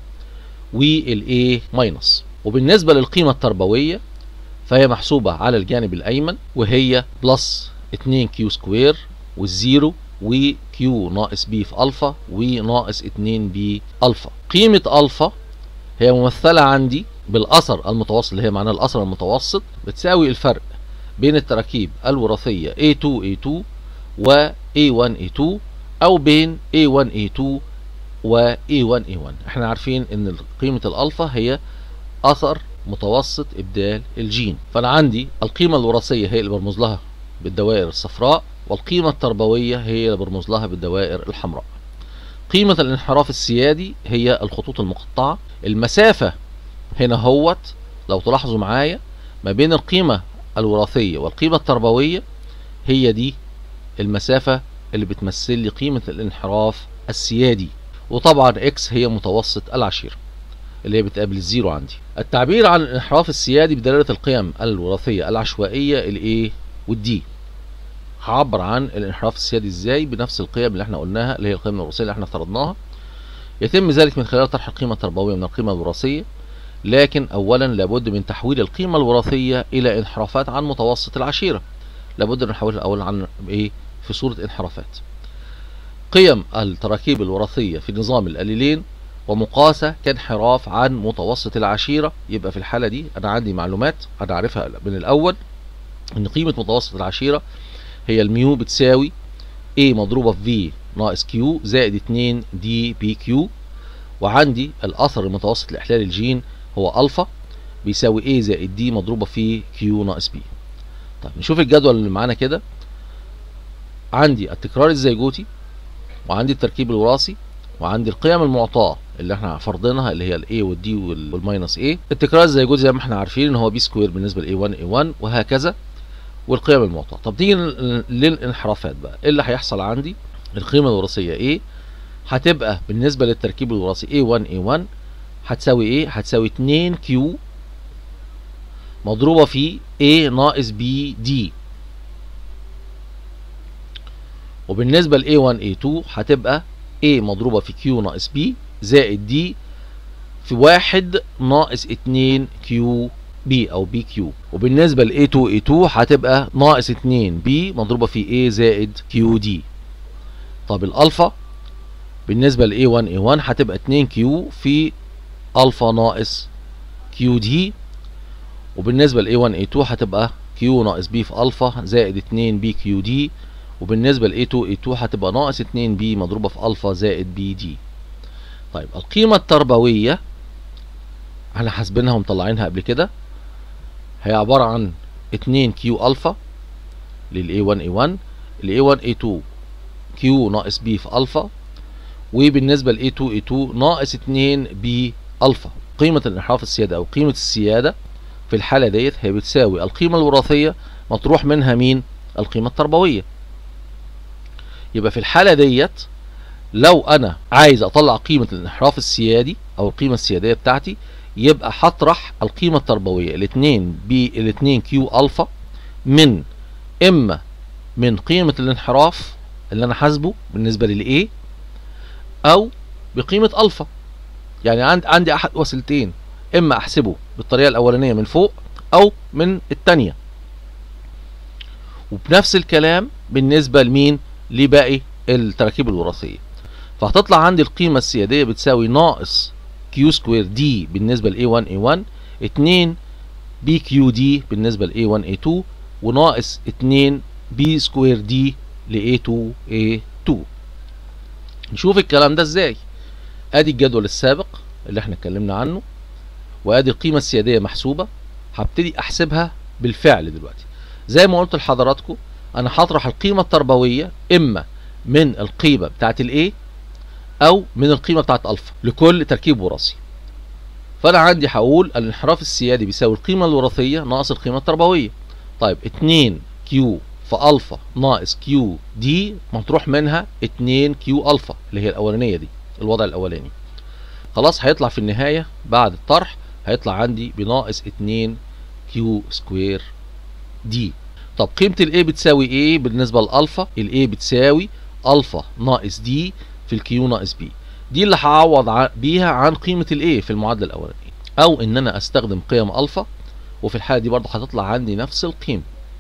وال A ماينس وبالنسبة للقيمة التربوية فهي محسوبة على الجانب الأيمن وهي بلس 2 كيو سكوير والزيرو وكيو ناقص بي في الفا وناقص 2 بي الفا قيمة الفا هي ممثلة عندي بالأثر المتوسط اللي هي معناها الأثر المتوسط بتساوي الفرق بين التراكيب الوراثية A2 A2 و A1 A2 أو بين A1 A2 و A1 A1 احنا عارفين ان قيمة الألفا هي أثر متوسط إبدال الجين فأنا عندي القيمة الوراثية هي اللي برمز لها بالدوائر الصفراء والقيمة التربوية هي اللي برمز لها بالدوائر الحمراء قيمة الانحراف السيادي هي الخطوط المقطعة المسافة هنا هوت لو تلاحظوا معايا ما بين القيمة الوراثية والقيمة التربوية هي دي المسافة اللي بتمثل لي قيمة الانحراف السيادي وطبعا اكس هي متوسط العشيرة اللي هي بتقابل الزيرو عندي التعبير عن الانحراف السيادي بدلالة القيم الوراثية العشوائية الايه والدي هعبر عن الانحراف السيادي ازاي بنفس القيم اللي احنا قلناها اللي هي القيم الوراثيه اللي احنا افترضناها يتم ذلك من خلال طرح القيمه التربويه من القيمه الوراثيه لكن اولا لابد من تحويل القيمه الوراثيه الى انحرافات عن متوسط العشيره لابد ان نحولها الاول عن ايه في صوره انحرافات قيم التراكيب الوراثيه في نظام القليلين ومقاسة كانحراف عن متوسط العشيرة يبقى في الحالة دي أنا عندي معلومات أنا عارفها من الأول إن قيمة متوسط العشيرة هي الميو بتساوي A مضروبة في V ناقص Q زائد 2 دي بي كيو وعندي الأثر المتوسط لإحلال الجين هو ألفا بيساوي A زائد دي مضروبة في Q ناقص B طيب نشوف الجدول اللي معانا كده عندي التكرار الزيجوتي وعندي التركيب الوراثي وعندي القيم المعطاة اللي احنا فرضينها اللي هي الاي والدي والماينس اي التكرار زي جزء زي ما احنا عارفين ان هو بي سكوير بالنسبه لاي 1 اي 1 وهكذا والقيم المعطاه طب تيجي للانحرافات بقى ايه اللي هيحصل عندي القيمه الوراثيه ايه هتبقى بالنسبه للتركيب الوراثي اي 1 اي 1 هتساوي ايه هتساوي 2 كيو مضروبه في A ناقص B D وبالنسبة ل A1 A2 هتبقى A مضروبة في Q ناقص B زائد D في واحد ناقص اتنين كيو بي او بي كيو وبالنسبة ل A2 A2 هتبقى ناقص اتنين بي مضروبة في A زائد كيو دي طب الالفا بالنسبة ل A1 A1 هتبقى 2 كيو في الفا ناقص كيو دي وبالنسبة ل A1 A2 هتبقى Q ناقص B في ألفا زائد 2 B Q D وبالنسبة ل A2 A2 هتبقى ناقص 2 B مضروبة في ألفا زائد B D طيب القيمة التربوية احنا حاسبينها ومطلعينها قبل كده هي عبارة عن 2 Q ألفا لل A1 A1 ال A1 A2 Q ناقص B في ألفا وبالنسبة ل A2 A2 ناقص 2 B ألفا قيمة الانحراف السيادة أو قيمة السيادة في الحالة ديت هي بتساوي القيمة الوراثية مطروح منها مين القيمة التربوية يبقى في الحالة ديت لو انا عايز اطلع قيمة الانحراف السيادي او القيمة السيادية بتاعتي يبقى هطرح القيمة التربوية الاتنين بي الاتنين كيو الفا من اما من قيمة الانحراف اللي انا حاسبه بالنسبة للايه او بقيمة الفا يعني عندي عندي احد وسيلتين اما احسبه بالطريقه الاولانيه من فوق او من الثانيه وبنفس الكلام بالنسبه لمين لباقي التراكيب الوراثيه فهتطلع عندي القيمه السياديه بتساوي ناقص كيو سكوير دي بالنسبه ل A1 A1 2 بي كيو دي بالنسبه ل A1 A2 وناقص 2 بي سكوير دي ل A2 A2 نشوف الكلام ده ازاي ادي الجدول السابق اللي احنا اتكلمنا عنه وادي القيمه السياديه محسوبه هبتدي احسبها بالفعل دلوقتي زي ما قلت لحضراتكم انا هطرح القيمه التربويه اما من القيمه بتاعت الاي او من القيمه بتاعت الفا لكل تركيب وراثي فانا عندي هقول الانحراف السيادي بيساوي القيمه الوراثيه ناقص القيمه التربويه طيب 2 كيو في الفا ناقص كيو دي مطروح منها 2 كيو الفا اللي هي الاولانيه دي الوضع الاولاني خلاص هيطلع في النهايه بعد الطرح هيطلع عندي بناقص 2 كيو سكوير دي طب قيمة الاي بتساوي ايه بالنسبة للالفا الاي بتساوي الفا ناقص دي في الكيو ناقص بي دي اللي هعوض بيها عن قيمة الاي في المعادلة الاولانية او ان انا استخدم قيم الفا وفي الحالة دي برضه هتطلع عندي نفس القيمة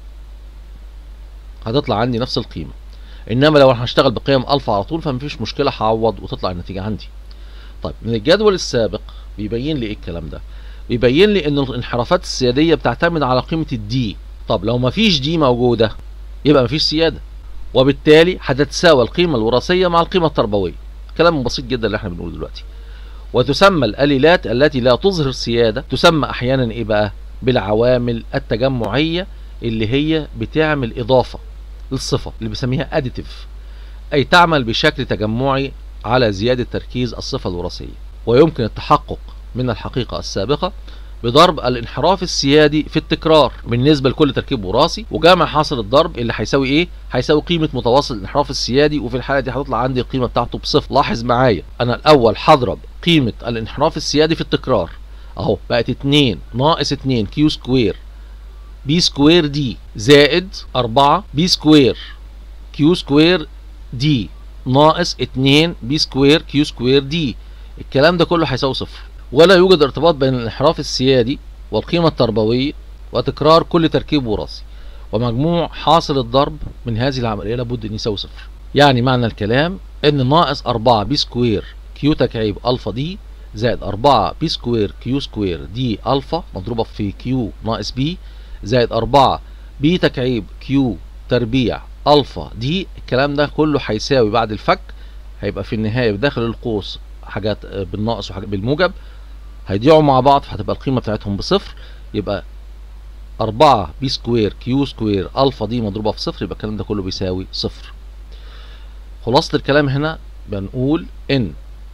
هتطلع عندي نفس القيمة انما لو انا هشتغل بقيم الفا على طول فمفيش مشكلة هعوض وتطلع النتيجة عندي طيب من الجدول السابق بيبين لي ايه الكلام ده بيبين لي ان الانحرافات السياديه بتعتمد على قيمه الدي طب لو مفيش دي موجوده يبقى مفيش سياده وبالتالي هتتساوى القيمه الوراثيه مع القيمه التربويه كلام بسيط جدا اللي احنا بنقوله دلوقتي وتسمى الاليلات التي لا تظهر سياده تسمى احيانا ايه بقى بالعوامل التجمعيه اللي هي بتعمل اضافه للصفه اللي بنسميها اديتيف اي تعمل بشكل تجمعي على زياده تركيز الصفه الوراثيه ويمكن التحقق من الحقيقة السابقة بضرب الانحراف السيادي في التكرار بالنسبة لكل تركيب وراثي وجمع حاصل الضرب اللي هيساوي ايه؟ هيساوي قيمة متوسط الانحراف السيادي وفي الحالة دي هتطلع عندي القيمة بتاعته بصفر لاحظ معايا انا الاول هضرب قيمة الانحراف السيادي في التكرار اهو بقت 2 ناقص 2 كيو سكوير بي سكوير دي زائد 4 بي سكوير كيو سكوير دي ناقص 2 بي سكوير كيو سكوير دي الكلام ده كله هيساوي صفر ولا يوجد ارتباط بين الانحراف السيادي والقيمة التربوية وتكرار كل تركيب وراثي ومجموع حاصل الضرب من هذه العملية لابد ان يساوي صفر يعني معنى الكلام ان ناقص 4 بي سكوير كيو تكعيب الفا دي زائد 4 بي سكوير كيو سكوير دي الفا مضروبة في كيو ناقص بي زائد 4 بي تكعيب كيو تربيع الفا دي الكلام ده كله هيساوي بعد الفك هيبقى في النهاية بداخل القوس حاجات بالناقص وحاجات بالموجب هيضيعوا مع بعض فهتبقى القيمه بتاعتهم بصفر يبقى 4 بي سكوير كيو سكوير الفا دي مضروبه في صفر يبقى الكلام ده كله بيساوي صفر خلاصه الكلام هنا بنقول ان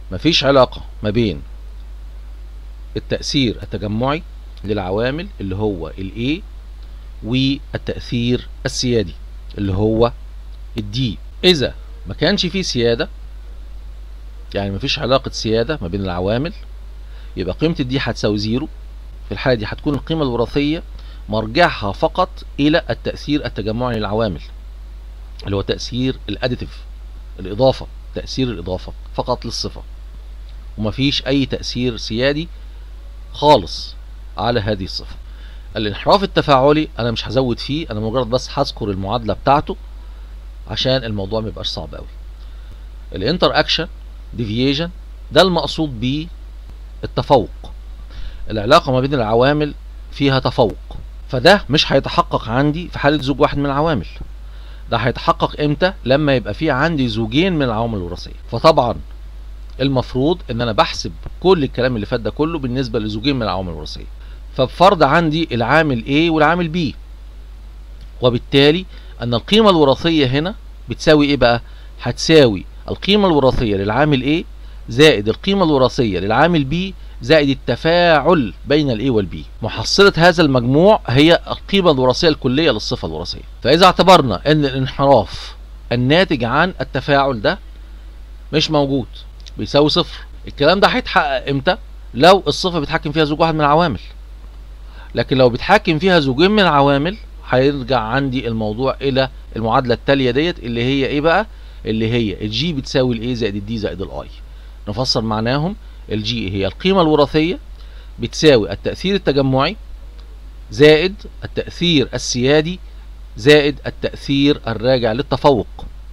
مفيش علاقة ما بين التأثير التجمعي للعوامل اللي هو ال A والتأثير السيادي اللي هو الدي إذا ما كانش فيه سيادة يعني مفيش علاقة سيادة ما بين العوامل يبقى قيمة الدي هتساوي زيرو في الحالة دي هتكون القيمة الوراثية مرجعها فقط إلى التأثير التجمعي للعوامل اللي هو تأثير الأديتيف الإضافة تأثير الإضافة فقط للصفة ومفيش أي تأثير سيادي خالص على هذه الصفة الانحراف التفاعلي أنا مش هزود فيه أنا مجرد بس هذكر المعادلة بتاعته عشان الموضوع ما يبقاش صعب قوي الانتر اكشن ديفييشن ده المقصود بيه التفوق العلاقة ما بين العوامل فيها تفوق فده مش هيتحقق عندي في حالة زوج واحد من العوامل ده هيتحقق امتى لما يبقى في عندي زوجين من العوامل الوراثيه فطبعا المفروض ان انا بحسب كل الكلام اللي فات ده كله بالنسبه لزوجين من العوامل الوراثيه فبفرض عندي العامل A والعامل B وبالتالي ان القيمه الوراثيه هنا بتساوي ايه بقى هتساوي القيمه الوراثيه للعامل A زائد القيمه الوراثيه للعامل B زائد التفاعل بين الاي والبي محصلة هذا المجموع هي القيمة الوراثية الكلية للصفة الوراثية فإذا اعتبرنا أن الانحراف الناتج عن التفاعل ده مش موجود بيساوي صفر الكلام ده هيتحقق امتى لو الصفة بيتحكم فيها زوج واحد من العوامل لكن لو بيتحكم فيها زوجين من العوامل هيرجع عندي الموضوع الى المعادلة التالية ديت اللي هي ايه بقى اللي هي الجي بتساوي الاي زائد الدي زائد الاي نفسر معناهم الجي هي القيمة الوراثية بتساوي التأثير التجمعي زائد التأثير السيادي زائد التأثير الراجع للتفوق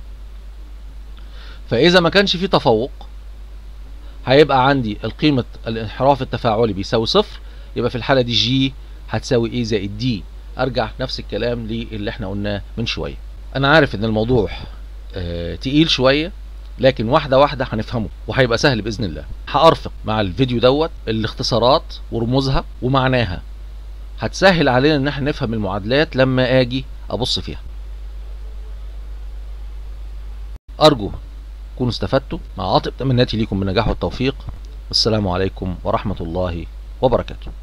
فإذا ما كانش فيه تفوق هيبقى عندي القيمة الانحراف التفاعلي بيساوي صفر يبقى في الحالة دي جي هتساوي ايه زائد دي ارجع نفس الكلام للي احنا قلناه من شوية انا عارف ان الموضوع آه تقيل شوية لكن واحدة واحدة هنفهمه وهيبقى سهل بإذن الله هأرفق مع الفيديو دوت الاختصارات ورموزها ومعناها هتسهل علينا ان احنا نفهم المعادلات لما اجي ابص فيها ارجو تكونوا استفدتوا مع عاطف تمنياتي ليكم بالنجاح والتوفيق والسلام عليكم ورحمة الله وبركاته